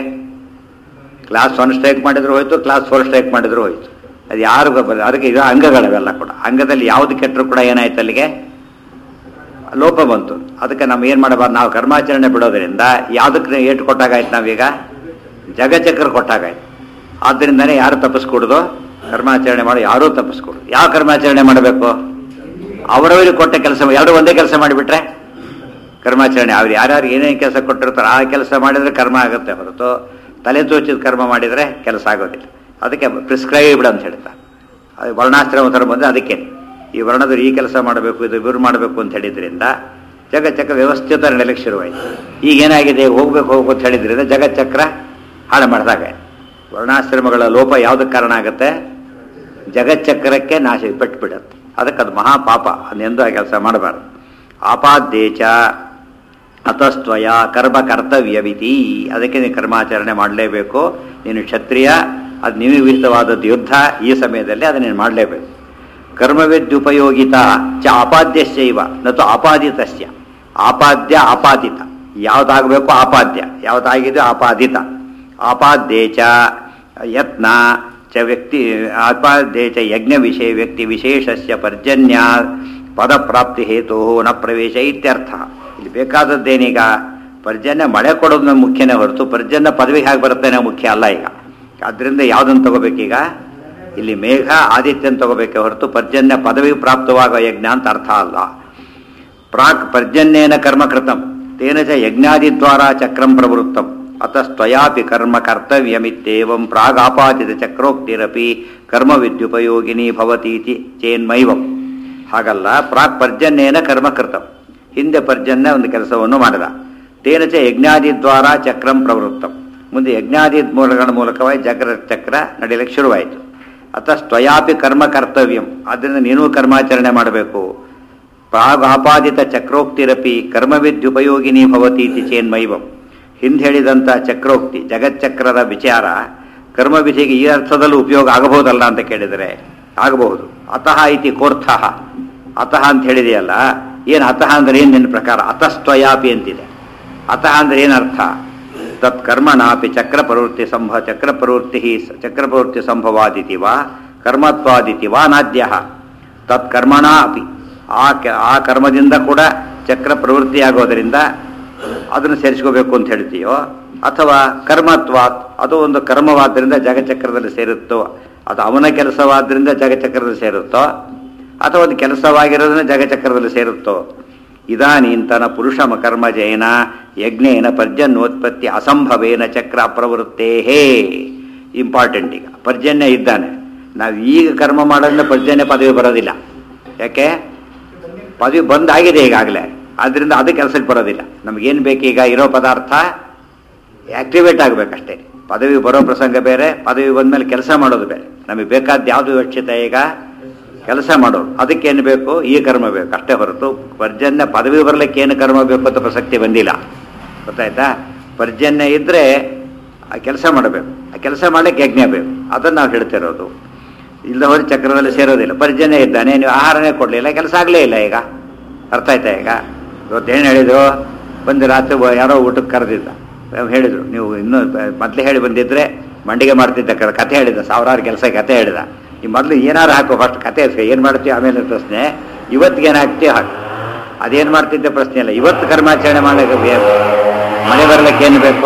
ಕ್ಲಾಸ್ ಒನ್ ಸ್ಟ್ರೈಕ್ ಮಾಡಿದ್ರು ಹೋಯ್ತು ಕ್ಲಾಸ್ ಫೋರ್ ಸ್ಟ್ರೈಕ್ ಮಾಡಿದ್ರು ಹೋಯ್ತು ಅದು ಯಾರು ಗೊಬ್ಬರ- ಅದಕ್ಕೆ ಇದು ಅಂಗಗಳವೆಲ್ಲ ಕೂಡ ಅಂಗದಲ್ಲಿ ಯಾವ್ದು ಕೆಟ್ಟರು ಕೂಡ ಏನಾಯ್ತು ಅಲ್ಲಿಗೆ ಲೋಪ ಬಂತು ಅದಕ್ಕೆ ನಾವು ಏನು ಮಾಡಬಾರ್ದು ನಾವು ಕರ್ಮಾಚರಣೆ ಬಿಡೋದ್ರಿಂದ ಯಾವುದಕ್ಕೆ ಏಟು ಕೊಟ್ಟಾಗಾಯ್ತು ನಾವೀಗ ಜಗಚಕ್ರ ಕೊಟ್ಟಾಗಾಯ್ತು ಆದ್ದರಿಂದನೇ ಯಾರು ತಪ್ಪಿಸ್ಕೊಡುದು ಕರ್ಮಾಚರಣೆ ಮಾಡಿ ಯಾರೂ ತಪ್ಪಿಸ್ಕೊಡುದು ಯಾವ ಕರ್ಮಾಚರಣೆ ಮಾಡಬೇಕು ಅವರವರಿಗೆ ಕೊಟ್ಟ ಕೆಲಸ ಎರಡು ಒಂದೇ ಕೆಲಸ ಮಾಡಿಬಿಟ್ರೆ ಕರ್ಮಾಚರಣೆ ಅವ್ರು ಯಾರ್ಯಾರು ಏನೇನು ಕೆಲಸ ಕೊಟ್ಟಿರ್ತಾರೆ ಆ ಕೆಲಸ ಮಾಡಿದ್ರೆ ಕರ್ಮ ಆಗುತ್ತೆ ಹೊರತು ತಲೆ ತೋಚಿದ ಕರ್ಮ ಮಾಡಿದರೆ ಕೆಲಸ ಆಗೋದಿಲ್ಲ ಅದಕ್ಕೆ ಪ್ರಿಸ್ಕ್ರೈಬ್ಡ್ ಅಂತ ಹೇಳ್ತಾರೆ ಅದು ವರ್ಣಾಶ್ರಮ ಥರ ಬಂದರೆ ಅದಕ್ಕೆ ಈ ವರ್ಣದರು ಈ ಕೆಲಸ ಮಾಡಬೇಕು ಇದು ಇವರು ಮಾಡಬೇಕು ಅಂತ ಹೇಳಿದ್ರಿಂದ ಜಗಚ್ಚಕ್ರ ವ್ಯವಸ್ಥಿತ ನಡಲಿಕ್ಕೆ ಶುರುವಾಯಿತು ಈಗ ಏನಾಗಿದೆ ಹೋಗ್ಬೇಕು ಹೋಗ್ಬೇಕು ಅಂತ ಹೇಳಿದ್ರಿಂದ ಜಗಚ್ಚಕ್ರ ಹಾಳು ಮಾಡಿದಾಗ ವರ್ಣಾಶ್ರಮಗಳ ಲೋಪ ಯಾವುದಕ್ಕೆ ಕಾರಣ ಆಗುತ್ತೆ ಜಗಚ್ಚಕ್ರಕ್ಕೆ ನಾಶ ಪೆಟ್ಬಿಡತ್ತೆ ಅದಕ್ಕೆ ಅದು ಮಹಾಪಾಪ ಅದೆಂದು ಆ ಕೆಲಸ ಮಾಡಬಾರ್ದು ಆಪಾದ್ದೇಚ ಅತಸ್ತ್ವಯ ಕರ್ಮ ಕರ್ತವ್ಯವಿತಿ ಅದಕ್ಕೆ ನೀನು ಕರ್ಮಾಚರಣೆ ಮಾಡಲೇಬೇಕು ನೀನು ಕ್ಷತ್ರಿಯ ಅದು ನಿಮಿವಿಹಿತವಾದದ್ದು ಯುದ್ಧ ಈ ಸಮಯದಲ್ಲಿ ಅದನ್ನ ನೀನು ಮಾಡಲೇಬೇಕು ಕರ್ಮವಿದ್ಯುಪಯೋಗಿತ ಚ ಆಪಾದ್ಯಶ್ಚೈವ ನತು ಆಪಾದಿತಸ್ಯ ಆಪಾದ್ಯ ಆಪಾದಿತ ಯಾವ್ದಾಗಬೇಕು ಆಪಾದ್ಯ ಯಾವ್ದಾಗಿದೆ ಆಪಾದಿತ ಆಪಾದ್ಯೇ ಚ ಯತ್ನ ಚ ವ್ಯಕ್ತಿ ಆಪಾದ್ಯೇ ಚ ಯಜ್ಞ ವಿಷಯ ವ್ಯಕ್ತಿ ವಿಶೇಷಸ್ಯ ಪರ್ಜನ್ಯ ಪದಪ್ರಾಪ್ತಿ ಹೇತು ನ ಪ್ರವೇಶ ಇತ್ಯರ್ಥ ಇಲ್ಲಿ ಬೇಕಾದದ್ದೇನೀಗ ಪರ್ಜನ್ಯ ಮಳೆ ಕೊಡೋದು ನಮ್ಗೆ ಮುಖ್ಯನೇ ಹೊರತು ಪರ್ಜನ್ಯ ಪದವಿಗೆ ಹೇಗೆ ಬರುತ್ತೆ ಮುಖ್ಯ ಅಲ್ಲ ಈಗ ಆದ್ರಿಂದ ಯಾವ್ದನ್ನು ತಗೋಬೇಕೀಗ ಇಲ್ಲಿ ಮೇಘ ಆದಿತ್ಯನ ತಗೋಬೇಕೆ ಹೊರತು ಪರ್ಜನ್ಯ ಪದವಿ ಪ್ರಾಪ್ತವಾಗುವ ಯಜ್ಞ ಅಂತ ಅರ್ಥ ಅಲ್ಲ ಪ್ರಾಕ್ ಪರ್ಜನ್ಯೇನ ಕರ್ಮ ಕೃತಂ ತೇನ ಚ ಯಜ್ಞಾದಿದ್ವಾರ ಚಕ್ರಂ ಪ್ರವೃತ್ತಂ ಅತಸ್ತ್ವಯಾಪಿ ಕರ್ಮ ಕರ್ತವ್ಯಮಿತ್ಯೇವಂ ಪ್ರಾಗಾಪಾದಿತ ಚಕ್ರೋಕ್ತಿರಪಿ ಕರ್ಮ ವಿದ್ಯುಪಯೋಗಿನಿ ಭವತೀತಿ ಚೇನ್ಮೈವಂ ಹಾಗಲ್ಲ ಪ್ರಾಕ್ ಪರ್ಜನ್ಯೇನ ಕರ್ಮ ಕೃತಂ ಹಿಂದೆ ಪರ್ಜನ್ಯ ಒಂದು ಕೆಲಸವನ್ನು ಮಾಡಿದ ತೇನ ಚ ಯಜ್ಞಾದಿದ್ವಾರ ಚಕ್ರಂ ಪ್ರವೃತ್ತಂ ಮುಂದೆ ಯಜ್ಞಾದಿ ಮೂಲಗಳ ಮೂಲಕವಾಗಿ ಚಕ್ರ ಚಕ್ರ ನಡೀಲಿಕ್ಕೆ ಶುರುವಾಯಿತು ಅತಸ್ತ್ವಯಾಪಿ ಕರ್ಮ ಕರ್ತವ್ಯಂ ಆದ್ದರಿಂದ ನೀನು ಕರ್ಮಾಚರಣೆ ಮಾಡಬೇಕು ಪ್ರಾಗಾಪಾದಿತ ಚಕ್ರೋಕ್ತಿರಪಿ ಕರ್ಮವಿದ್ಯುಪಯೋಗಿನಿ ಭವತಿ ಇತಿ ಚೇನ್ಮೈವಂ ಹಿಂದೆ ಹೇಳಿದಂಥ ಚಕ್ರೋಕ್ತಿ ಜಗಚ್ಚಕ್ರದ ವಿಚಾರ ಕರ್ಮವಿಧಿಗೆ ಈ ಅರ್ಥದಲ್ಲೂ ಉಪಯೋಗ ಆಗಬಹುದಲ್ಲ ಅಂತ ಕೇಳಿದರೆ ಆಗಬಹುದು ಅತಃ ಇತಿ ಕೋರ್ಥಃ ಅತಃ ಅಂತ ಹೇಳಿದೆಯಲ್ಲ ಏನು ಅತಃ ಅಂದ್ರೆ ಏನು ನಿನ್ನ ಪ್ರಕಾರ ಅತಸ್ತ್ವಯಾಪಿ ಅಂತಿದೆ ಅತಃ ಅಂದ್ರೆ ಏನರ್ಥ ತತ್ ಕರ್ಮಣಾಪಿ ಚಕ್ರ ಪ್ರವೃತ್ತಿ ಸಂಭವ ಚಕ್ರ ಪ್ರವೃತ್ತಿ ಚಕ್ರ ಪ್ರವೃತ್ತಿ ಸಂಭವಾದಿತಿ ವಾ ಕರ್ಮತ್ವಾದಿತಿ ವಾ ನಾದ್ಯ ತತ್ ಕರ್ಮಣ ಅಪಿ ಆ ಕ- ಆ ಕರ್ಮದಿಂದ ಕೂಡ ಚಕ್ರ ಪ್ರವೃತ್ತಿ ಆಗೋದರಿಂದ ಅದನ್ನು ಸೇರಿಸ್ಕೋಬೇಕು ಅಂತ ಹೇಳ್ತೀಯೋ ಅಥವಾ ಕರ್ಮತ್ವಾತ್ ಅದು ಒಂದು ಕರ್ಮವಾದ್ದರಿಂದ ಜಗಚಕ್ರದಲ್ಲಿ ಸೇರುತ್ತೋ ಅದು ಅವನ ಕೆಲಸವಾದ್ದರಿಂದ ಜಗಚಕ್ರದಲ್ಲಿ ಸೇರುತ್ತೋ ಅಥವಾ ಒಂದು ಕೆಲಸವಾಗಿರೋದನ್ನ ಜಗಚಕ್ರದಲ್ಲಿ ಸೇರುತ್ತೋ ಇದಾನೀಂತನ ಪುರುಷ ಕರ್ಮಜೇನ ಯಜ್ಞೇನ ಪರ್ಜನ್ಯೋತ್ಪತ್ತಿ ಅಸಂಭವೇನ ಚಕ್ರ ಪ್ರವೃತ್ತೇಹೇ ಇಂಪಾರ್ಟೆಂಟ್ ಈಗ ಪರ್ಜನ್ಯ ಇದ್ದಾನೆ ನಾವು ಈಗ ಕರ್ಮ ಮಾಡೋದ್ರಿಂದ ಪರ್ಜನ್ಯ ಪದವಿ ಬರೋದಿಲ್ಲ ಯಾಕೆ ಪದವಿ ಬಂದಾಗಿದೆ ಈಗಾಗಲೇ ಆದ್ದರಿಂದ ಅದು ಕೆಲಸಕ್ಕೆ ಬರೋದಿಲ್ಲ ನಮಗೇನು ಬೇಕು ಈಗ ಇರೋ ಪದಾರ್ಥ ಆಕ್ಟಿವೇಟ್ ಆಗಬೇಕಷ್ಟೇ ಪದವಿ ಬರೋ ಪ್ರಸಂಗ ಬೇರೆ ಪದವಿ ಬಂದಮೇಲೆ ಕೆಲಸ ಮಾಡೋದು ಬೇರೆ ನಮಗೆ ಬೇಕಾದ ಯಾವುದು ಯೋಚಿತ ಈಗ ಕೆಲಸ ಮಾಡೋದು ಅದಕ್ಕೇನು ಬೇಕು ಈ ಕರ್ಮ ಬೇಕು ಅಷ್ಟೇ ಹೊರತು ಪರ್ಜನ್ಯ ಪದವಿ ಬರಲಿಕ್ಕೆ ಏನು ಕರ್ಮ ಬೇಕು ಅಂತ ಪ್ರಸಕ್ತಿ ಬಂದಿಲ್ಲ ಗೊತ್ತಾಯ್ತಾ ಪರ್ಜನ್ಯ ಇದ್ದರೆ ಆ ಕೆಲಸ ಮಾಡಬೇಕು ಆ ಕೆಲಸ ಮಾಡಲಿಕ್ಕೆ ಯಜ್ಞ ಬೇಕು ಅದನ್ನು ನಾವು ಹೇಳ್ತಿರೋದು ಇಲ್ಲ ಹೋದ್ರೆ ಚಕ್ರದಲ್ಲಿ ಸೇರೋದಿಲ್ಲ ಪರ್ಜನ್ಯ ಇದ್ದಾನೆ ನೀವು ಆಹಾರನೇ ಕೊಡಲಿಲ್ಲ ಕೆಲಸ ಆಗಲೇ ಇಲ್ಲ ಈಗ ಅರ್ಥ ಆಯ್ತಾ ಈಗ ಇವತ್ತು ಏನು ಹೇಳಿದ್ರು ಬಂದು ರಾತ್ರಿ ಬ- ಯಾರೋ ಊಟಕ್ಕೆ ಕರೆದಿದ್ದ ಅವ್ರು ಹೇಳಿದ್ರು ನೀವು ಇನ್ನೂ ಮೊದಲೇ ಹೇಳಿ ಬಂದಿದ್ರೆ ಮಂಡಿಗೆ ಮಾಡ್ತಿದ್ದ ಕ- ಕಥೆ ಹೇಳಿದ ಸಾವಿರಾರು ಕೆಲಸ ಕಥೆ ಹೇಳಿದ ಈ ಮೊದಲು ಏನಾರು ಹಾಕು ಫಸ್ಟ್ ಕಥೆ ಏನು ಮಾಡ್ತೀವಿ ಆಮೇಲೆ ಪ್ರಶ್ನೆ ಇವತ್ತಿಗೆ ಏನು ಹಾಕ್ತೀವಿ ಹಾಕು ಅದೇನು ಮಾಡ್ತಿದ್ದೆ ಪ್ರಶ್ನೆ ಇಲ್ಲ ಇವತ್ತು ಕರ್ಮಾಚರಣೆ ಮಾಡಲಿಕ್ಕೆ ಬೇ- ಮಳೆ ಬರ್ಲಿಕ್ಕೆ ಏನು ಬೇಕು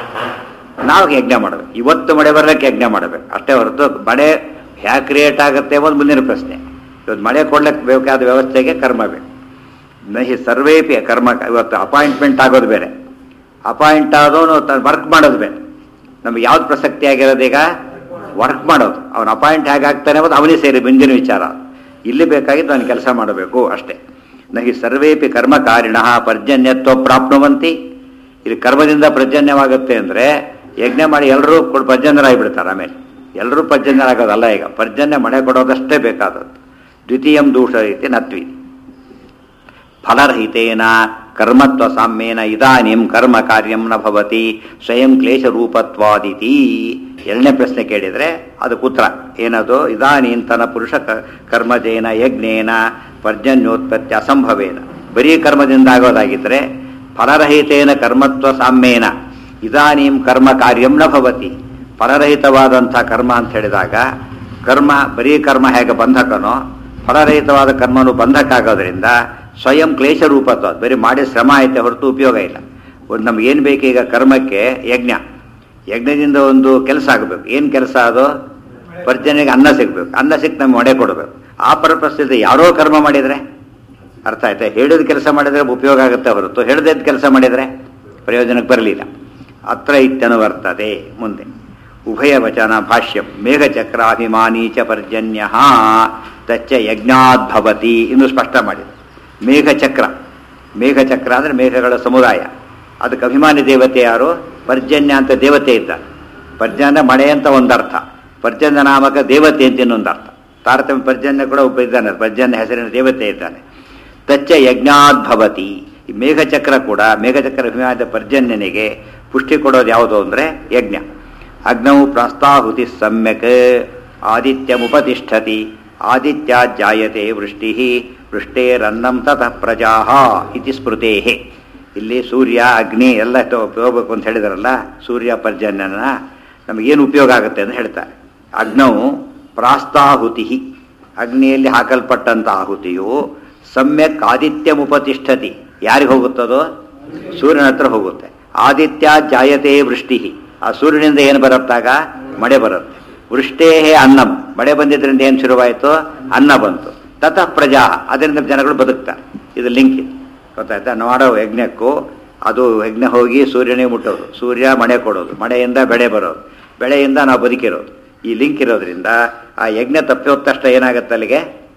ನಾವು ಯಜ್ಞ ಮಾಡಬೇಕು ಇವತ್ತು ಮಳೆ ಬರ್ಲಿಕ್ಕೆ ಯಜ್ಞ ಮಾಡಬೇಕು ಅಷ್ಟೇ ಹೊರತು ಮಳೆ ಹ್ಯಾಕ್ ಕ್ರಿಯೇಟ್ ಆಗುತ್ತೆ ಅನ್ನೋದು ಮುಂದಿನ ಪ್ರಶ್ನೆ ಇವತ್ತು ಮಳೆ ಕೊಡ್ಲಿಕ್ಕೆ ಬೇಕಾದ ವ್ಯವಸ್ಥೆಗೆ ಕರ್ಮ ಬೇಕು ನಹಿ ಸರ್ವೇಪಿ ಕರ್ಮ ಇವತ್ತು ಅಪಾಯಿಂಟ್ಮೆಂಟ್ ಆಗೋದು ಬೇರೆ ಅಪಾಯಿಂಟ್ ಆದವನು ವರ್ಕ್ ಮಾಡೋದು ಬೇರೆ ನಮ್ಗೆ ಯಾವ್ದು ಪ್ರಸಕ್ತಿ ಆಗಿರೋದು ಈಗ ವರ್ಕ್ ಮಾಡೋದು ಅವನು ಅಪಾಯಿಂಟ್ ಹೇಗಾಗ್ತಾನೆ ಅನ್ನೋದು ಅವನಿಗೆ ಸೇರಿ ಮುಂದಿನ ವಿಚಾರ ಇಲ್ಲಿ ಬೇಕಾಗಿದ್ದು ಅವನು ಕೆಲಸ ಮಾಡಬೇಕು ಅಷ್ಟೇ ನಹಿ ಸರ್ವೇಪಿ ಕರ್ಮಕಾರಿಣ ಪರ್ಜನ್ಯತ್ವ ಪ್ರಾಪ್ನುವಂತಿ ಇಲ್ಲಿ ಕರ್ಮದಿಂದ ಪರ್ಜನ್ಯವಾಗುತ್ತೆ ಅಂದರೆ ಯಜ್ಞ ಮಾಡಿ ಎಲ್ಲರೂ ಕೊಡ್ ಪರ್ಜನ್ಯರಾಗಿಬಿಡ್ತಾರೆ ಆಮೇಲೆ ಎಲ್ಲರೂ ಪರ್ಜನ್ಯರಾಗೋದಲ್ಲ ಈಗ ಪರ್ಜನ್ಯ ಮಳೆ ಕೊಡೋದಷ್ಟೇ ಬೇಕಾದದ್ದು ದ್ವಿತೀಯಂ ದೂಷ ರೀತಿ ನತ್ವಿ ಫಲರಹಿತೇನ ಕರ್ಮತ್ವ ಸಾಮ್ಯೇನ ಇದಾನಿಂ ಕರ್ಮ ಕಾರ್ಯಂ ನ ಭವತಿ ಸ್ವಯಂ ಕ್ಲೇಶ ರೂಪತ್ವಾದಿತಿ ಎರಡನೇ ಪ್ರಶ್ನೆ ಕೇಳಿದರೆ ಅದಕ್ಕೆ ಉತ್ತರ ಏನದು ಇದಾನೀಂತನ ಪುರುಷ ಕ- ಕರ್ಮಜೇನ ಯಜ್ಞೇನ ಪರ್ಜನ್ಯೋತ್ಪತ್ತಿ ಅಸಂಭವೇನ ಬರೀ ಕರ್ಮದಿಂದ ಆಗೋದಾಗಿದ್ದರೆ ಫಲರಹಿತೇನ ಕರ್ಮತ್ವ ಸಾಮ್ಯೇನ ಇದಾನೀಂ ಕರ್ಮ ಕಾರ್ಯಂ ನ ಭವತಿ ಫಲರಹಿತವಾದಂಥ ಕರ್ಮ ಅಂತ ಹೇಳಿದಾಗ ಕರ್ಮ ಬರೀ ಕರ್ಮ ಹೇಗೆ ಬಂಧಕನೋ ಫಲರಹಿತವಾದ ಕರ್ಮನು ಬಂಧಕ ಆಗೋದ್ರಿಂದ ಸ್ವಯಂ ಕ್ಲೇಶ ರೂಪತ್ವ ಬರೀ ಮಾಡಿ ಶ್ರಮ ಐತೆ ಹೊರತು ಉಪಯೋಗ ಇಲ್ಲ ಒಂದು ನಮ್ಗೆ ಏನು ಬೇಕು ಈಗ ಕರ್ಮಕ್ಕೆ ಯಜ್ಞ ಯಜ್ಞದಿಂದ ಒಂದು ಕೆಲಸ ಆಗಬೇಕು ಏನು ಕೆಲಸ ಅದು ಪರ್ಜನೆಗೆ ಅನ್ನ ಸಿಗ್ಬೇಕು ಅನ್ನ ಸಿಕ್ ನಮ್ಗೆ ಒಡೆ ಕೊಡಬೇಕು ಆ ಪರ್ಪಸ್ ಇದೆ ಯಾರೋ ಕರ್ಮ ಮಾಡಿದರೆ ಅರ್ಥ ಆಯ್ತಾ ಹೇಳಿದ ಕೆಲಸ ಮಾಡಿದರೆ ಉಪಯೋಗ ಆಗುತ್ತೆ ಹೊರತು ಹೇಳದ ಕೆಲಸ ಮಾಡಿದರೆ ಪ್ರಯೋಜನಕ್ಕೆ ಬರಲಿಲ್ಲ ಅತ್ರ ಇತ್ಯನುವರ್ತದೆ ಮುಂದೆ ಉಭಯ ವಚನ ಭಾಷ್ಯ ಮೇಘಚಕ್ರಾಭಿಮಾನಿ ಚ ಪರ್ಜನ್ಯ ತಚ್ಚ ಯಜ್ಞಾದ್ಭವತಿ ಇನ್ನು ಸ್ಪಷ್ಟ ಮಾಡಿದೆ ಮೇಘಚಕ್ರ ಮೇಘಚಕ್ರ ಅಂದರೆ ಮೇಘಗಳ ಸಮುದಾಯ ಅದಕ್ಕೆ ಅಭಿಮಾನಿ ದೇವತೆ ಯಾರು ಪರ್ಜನ್ಯ ಅಂತ ದೇವತೆ ಇದ್ದಾನೆ ಪರ್ಜನ್ಯ ಮಳೆ ಅಂತ ಒಂದರ್ಥ ಪರ್ಜನ್ಯ ನಾಮಕ ದೇವತೆ ಅಂತ ಇನ್ನೊಂದು ಅರ್ಥ ತಾರತಮ್ಯ ಪರ್ಜನ್ಯ ಕೂಡ ಒಬ್ಬ ಇದ್ದಾನೆ ಪರ್ಜನ್ಯ ಹೆಸರಿನ ದೇವತೆ ಇದ್ದಾನೆ ತಚ್ಚ ಯಜ್ಞಾದ್ಭವತಿ ಈ ಮೇಘಚಕ್ರ ಕೂಡ ಮೇಘಚಕ್ರ ಅಭಿಮಾನದ ಪರ್ಜನ್ಯನಿಗೆ ಪುಷ್ಟಿ ಕೊಡೋದು ಯಾವುದು ಅಂದರೆ ಯಜ್ಞ ಅಗ್ನವು ಪ್ರಾಸ್ತಾಹುತಿ ಸಮ್ಯಕ್ ಆದಿತ್ಯಮುಪತಿಷ್ಠತಿ ಆದಿತ್ಯ ಜಾಯತೆ ವೃಷ್ಟಿ ವೃಷ್ಟೇರನ್ನಂ ತತಃ ಪ್ರಜಾ ಇತಿ ಸ್ಮೃತೇ ಇಲ್ಲಿ ಸೂರ್ಯ ಅಗ್ನಿ ಎಲ್ಲ ಹೋಗ್ಬೇಕು ಅಂತ ಹೇಳಿದಾರಲ್ಲ ಸೂರ್ಯ ಪರ್ಜನ್ಯನ ನಮಗೇನು ಉಪಯೋಗ ಆಗುತ್ತೆ ಅಂತ ಹೇಳ್ತಾರೆ ಅಗ್ನವು ಪ್ರಾಸ್ತಾಹುತಿ ಅಗ್ನಿಯಲ್ಲಿ ಹಾಕಲ್ಪಟ್ಟಂಥ ಆಹುತಿಯು ಸಮ್ಯಕ್ ಆದಿತ್ಯಮುಪತಿಷ್ಠತಿ ಯಾರಿಗೆ ಹೋಗುತ್ತದೋ ಸೂರ್ಯನ ಹತ್ರ ಹೋಗುತ್ತೆ ಆದಿತ್ಯ ಜಾಯತೆ ವೃಷ್ಟಿ ಆ ಸೂರ್ಯನಿಂದ ಏನು ಬರುತ್ತಾಗ ಮಳೆ ಬರುತ್ತೆ ವೃಷ್ಟೇ ಅನ್ನಂ ಮಳೆ ಬಂದಿದ್ರಿಂದ ಏನು ಶುರುವಾಯಿತು ಅನ್ನ ಬಂತು ತತಃ ಪ್ರಜಾ ಅದರಿಂದ ಜನಗಳು ಬದುಕ್ತಾರೆ ಇದು ಲಿಂಕ್ ಇದು ಗೊತ್ತಾಯ್ತಾ ಮಾಡೋ ಯಜ್ಞಕ್ಕೂ ಅದು ಯಜ್ಞ ಹೋಗಿ ಸೂರ್ಯನೇ ಮುಟ್ಟೋದು ಸೂರ್ಯ ಮಳೆ ಕೊಡೋದು ಮಳೆಯಿಂದ ಬೆಳೆ ಬರೋದು ಬೆಳೆಯಿಂದ ನಾವು ಬದುಕಿರೋದು ಈ ಲಿಂಕ್ ಇರೋದ್ರಿಂದ ಆ ಯಜ್ಞ ತಪ್ಪಿ ತಕ್ಷಣ ಏನಾಗುತ್ತೆ ಅಲ್ಲಿಗೆ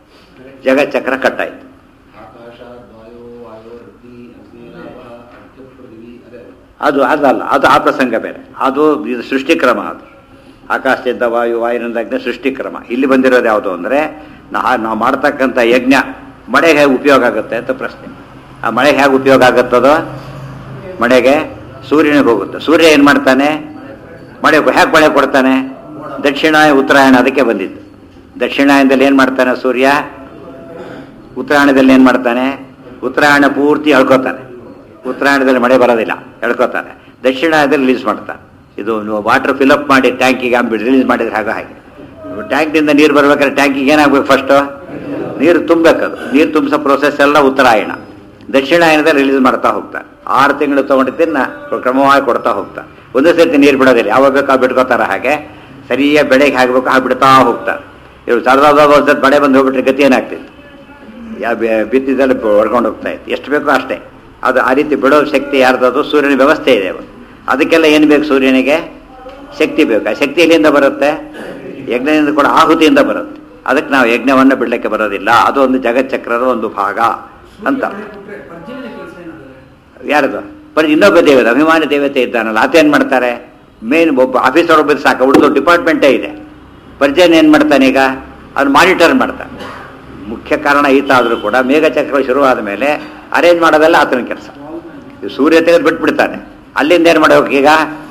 ಜಗಚ್ಚಕ್ರ ಕಟ್ಟಾಯ್ತು ಆಕಾಶ ವಾಯು ವಾಯು ಅಗ್ನಿ ಅಗ್ನಿರಾವ ಅರ್ಥ ಪೃಥ್ವಿ ಅದೇ ಅದು ಅದಲ್ಲ ಅದು ಆ ಪ್ರಸಂಗ ಬೇರೆ ಅದು ಇದು ಸೃಷ್ಟಿಕ್ರಮ ಅದು ಆಕಾಶದಿಂದ ವಾಯು ವಾಯುವಿನಿಂದ ಅಗ್ನಿ ಸೃಷ್ಟಿ ಕ್ರಮ ಇಲ್ಲಿ ಬಂದಿರೋದು ಯಾವುದು ಅಂದರೆ ನಾ ನಾವು ಮಾಡ್ತಕ್ಕಂಥ ಯಜ್ಞ ಮಳೆಗೆ ಹೇಗೆ ಉಪಯೋಗ ಆಗುತ್ತೆ ಅಂತ ಪ್ರಶ್ನೆ ಆ ಮಳೆಗೆ ಹೇಗೆ ಉಪಯೋಗ ಆಗುತ್ತದೋ ಮಳೆಗೆ ಸೂರ್ಯನಿಗೆ ಹೋಗುತ್ತೆ ಸೂರ್ಯ ಏನು ಮಾಡ್ತಾನೆ ಮಳೆ ಹೇಗೆ ಮಳೆ ಕೊಡ್ತಾನೆ ದಕ್ಷಿಣಾಯ ಉತ್ತರಾಯಣ ಅದಕ್ಕೆ ಬಂದಿದ್ದು ದಕ್ಷಿಣಾಯನದಲ್ಲಿ ಏನು ಮಾಡ್ತಾನೆ ಸೂರ್ಯ ಉತ್ತರಾಯಣದಲ್ಲಿ ಏನು ಮಾಡ್ತಾನೆ ಉತ್ತರಾಯಣ ಪೂರ್ತಿ ಎಳ್ಕೊತಾನೆ ಉತ್ತರಾಯಣದಲ್ಲಿ ಮಳೆ ಬರೋದಿಲ್ಲ ಎಳ್ಕೊತಾನೆ ದಕ್ಷಿಣಾಯನದಲ್ಲಿ ರಿಲೀಸ್ ಮಾಡ್ತಾನೆ ಇದು ನೀವು ವಾಟರ್ ಫಿಲಪ್ ಮಾಡಿ ಟ್ಯಾಂಕಿಗೆ ಅಂಬಿಟ್ಟು ರಿಲೀಸ್ ಮಾಡಿದ್ರೆ ಹಾಗೆ ಹಾಗೆ ಟ್ಯಾಂಕ್ನಿಂದ ನೀರು ಬರ್ಬೇಕಾದ್ರೆ ಟ್ಯಾಂಕಿಗೆ ಏನಾಗಬೇಕು ಫಸ್ಟು ನೀರು ತುಂಬಬೇಕದು ನೀರು ತುಂಬಿಸೋ ಪ್ರೊಸೆಸ್ ಎಲ್ಲ ಉತ್ತರಾಯಣ ದಕ್ಷಿಣಾಯನದಲ್ಲಿ ರಿಲೀಸ್ ಮಾಡ್ತಾ ಹೋಗ್ತಾನೆ ಆರು ತಿಂಗಳು ತೊಗೊಂಡಿದ್ದನ್ನ ಕ್ರಮವಾಗಿ ಕೊಡ್ತಾ ಹೋಗ್ತಾನೆ ಒಂದೇ ಸರ್ತಿ ನೀರು ಬಿಡೋದಿಲ್ಲ ಯಾವಾಗ ಬೇಕಾ ಬಿಟ್ಕೋತಾರ ಹಾಗೆ ಸರಿಯಾಗಿ ಬೆಳೆಗೆ ಹಾಕಬೇಕು ಹಾಗೆ ಬಿಡ್ತಾ ಹೋಗ್ತಾರೆ ಇವ್ರು ಸರದಾದ ಒಂದ್ಸತಿ ಮಳೆ ಬಂದು ಹೋಗ್ಬಿಟ್ರೆ ಗತಿ ಏನಾಗ್ತಿತ್ತು ಯಾ ಬಿತ್ತಿದಲ್ಲಿ ಹೊಡ್ಕೊಂಡು ಹೋಗ್ತಾ ಇತ್ತು ಎಷ್ಟು ಬೇಕೋ ಅಷ್ಟೇ ಅದು ಆ ರೀತಿ ಬಿಡೋ ಶಕ್ತಿ ಯಾರ್ದದು ಸೂರ್ಯನ ವ್ಯವಸ್ಥೆ ಇದೆ ಅವನು ಅದಕ್ಕೆಲ್ಲ ಏನು ಬೇಕು ಸೂರ್ಯನಿಗೆ ಶಕ್ತಿ ಬೇಕು ಆ ಶಕ್ತಿ ಎಲ್ಲಿಂದ ಬರುತ್ತೆ ಯಜ್ಞದಿಂದ ಕೂಡ ಆಹುತಿಯಿಂದ ಬರುತ್ತೆ ಅದಕ್ಕೆ ನಾವು ಯಜ್ಞವನ್ನು ಬಿಡಲಿಕ್ಕೆ ಬರೋದಿಲ್ಲ ಅದು ಒಂದು ಜಗಚ್ಚಕ್ರದ ಒಂದು ಭಾಗ ಅಂತ ಪರ್ಜನ್ಯ ಕೆಲಸ ಏನಾದ್ರೆ ಯಾರದು ಬರೀ ಇನ್ನೊಬ್ಬ ದೇವತೆ ಅಭಿಮಾನಿ ದೇವತೆ ಇದ್ದಾನಲ್ಲ ಆತೇನು ಮಾಡ್ತಾರೆ ಮೇನ್ ಒಬ್ಬ ಆಫೀಸರ್ ಒಬ್ಬರು ಸಾಕು ಉಳಿದು ಡಿಪಾರ್ಟ್ಮೆಂಟೇ ಇದೆ ಪರ್ಜನ್ ಏನು ಮಾಡ್ತಾನೆ ಈಗ ಅವ್ನು ಮಾನಿಟರ್ ಮಾಡ್ತಾನೆ ಮುಖ್ಯ ಕಾರಣ ಈತ ಆದರೂ ಕೂಡ ಮೇಘಚಕ್ರ ಶುರುವಾದ ಮೇಲೆ ಅರೇಂಜ್ ಮಾಡೋದೆಲ್ಲ ಆತನ ಕೆಲಸ ಈ ಸೂರ್ಯ ತೆಗೆದು ಬಿಟ್ಬಿಡ್ತಾನೆ ಅಲ್ಲಿಂದ ಏನು ಮಾಡಬೇಕು ಈಗ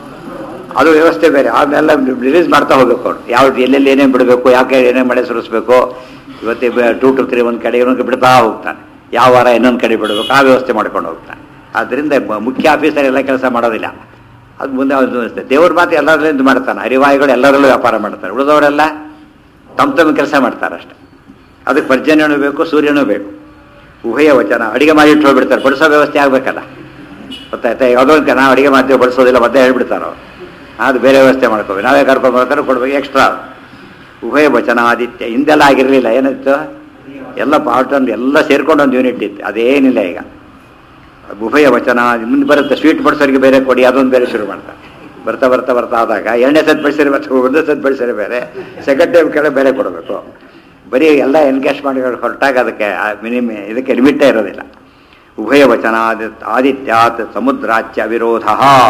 ಅದು ವ್ಯವಸ್ಥೆ ಬೇರೆ ಆಮೇಲೆ ರಿಲೀಸ್ ಮಾಡ್ತಾ ಹೋಗ್ಬೇಕು ಅವ್ರು ಯಾವ ಎಲ್ಲೆಲ್ಲಿ ಏನೇನು ಬಿಡಬೇಕು ಯಾವ ಕಡೆ ಏನೇನು ಮಳೆ ಸುರಿಸ್ಬೇಕು ಇವತ್ತೇ ಟೂ ಟು ತ್ರೀ ಒಂದು ಕಡೆ ಇನ್ನೊಂದು ಬಿಡ್ತಾ ಹೋಗ್ತಾನೆ ಯಾವ ವಾರ ಇನ್ನೊಂದು ಕಡೆ ಬಿಡಬೇಕು ಆ ವ್ಯವಸ್ಥೆ ಮಾಡ್ಕೊಂಡು ಹೋಗ್ತಾನೆ ಆದ್ದರಿಂದ ಮ- ಮುಖ್ಯ ಆಫೀಸರ್ ಎಲ್ಲ ಕೆಲಸ ಮಾಡೋದಿಲ್ಲ ಅದು ಮುಂದೆ ಅದು ದೇವ್ರ ಮಾತು ಎಲ್ಲರಲ್ಲಿಂದ ಮಾಡ್ತಾನೆ ಹರಿವಾಯುಗಳು ಎಲ್ಲರಲ್ಲೂ ವ್ಯಾಪಾರ ಮಾಡ್ತಾರೆ ಉಳಿದವರೆಲ್ಲ ತಮ್ಮ ತಮ್ಮ ಕೆಲಸ ಮಾಡ್ತಾರೆ ಅಷ್ಟೇ ಅದಕ್ಕೆ ಪರ್ಜನ್ಯನೂ ಬೇಕು ಸೂರ್ಯನೂ ಬೇಕು ಉಭಯ ವಚನ ಅಡಿಗೆ ಮಾಡಿ ಇಟ್ಟು ಹೋಗ್ಬಿಡ್ತಾರೆ ಬಡಿಸೋ ವ್ಯವಸ್ಥೆ ಆಗಬೇಕಲ್ಲ ಗೊತ್ತಾಯ್ತಾ ಯಾವುದೋ ಒಂದು ನಾವು ಅಡಿಗೆ ಮಾಡ್ತೀವಿ ಬಡಿಸೋದಿಲ್ಲ ಮತ್ತೆ ಹೇಳ್ಬಿಡ್ತಾರೋ ಅದು ಬೇರೆ ವ್ಯವಸ್ಥೆ ಮಾಡ್ಕೋಬೇಕು ನಾವೇ ಕರ್ಕೊಂಡು ಬರ್ತಾರೆ ಕೊಡ್ಬೇಕು ಎಕ್ಸ್ಟ್ರಾ ಉಭಯ ವಚನ ಆದಿತ್ಯ ಹಿಂದೆಲ್ಲ ಆಗಿರಲಿಲ್ಲ ಏನಿತ್ತು ಎಲ್ಲ ಪಾರ್ಟ್ ಒಂದು ಎಲ್ಲ ಸೇರ್ಕೊಂಡು ಒಂದು ಯೂನಿಟ್ ಇತ್ತು ಅದೇನಿಲ್ಲ ಈಗ ಉಭಯ ವಚನ ಮುಂದೆ ಬರುತ್ತೆ ಸ್ವೀಟ್ ಬಡಿಸೋರಿಗೆ ಬೇರೆ ಕೊಡಿ ಅದೊಂದು ಬೇರೆ ಶುರು ಮಾಡ್ತಾರೆ ಬರ್ತಾ ಬರ್ತಾ ಬರ್ತಾ ಆದಾಗ ಎರಡನೇ ಸತ್ ಬಡಿಸಿದ್ರೆ ಮತ್ತೆ ಒಂದೇ ಸತ್ ಬಡಿಸಿದ್ರೆ ಬೇರೆ ಸೆಕೆಂಡ್ ಟೈಮ್ ಕೆಳಗೆ ಬೇರೆ ಕೊಡಬೇಕು ಬರೀ ಎಲ್ಲ ಎನ್ಕ್ಯಾಶ್ ಮಾಡಿ ಹೊರಟಾಗ ಅದಕ್ಕೆ ಮಿನಿಮ್ ಇದಕ್ಕೆ ಲಿಮಿಟೇ ಇರೋದಿಲ್ಲ ಉಭಯ ವಚನ ಆದಿತ್ಯಾತ್ ಸಮುದ್ರಾಚ್ಯ ವಿರೋಧ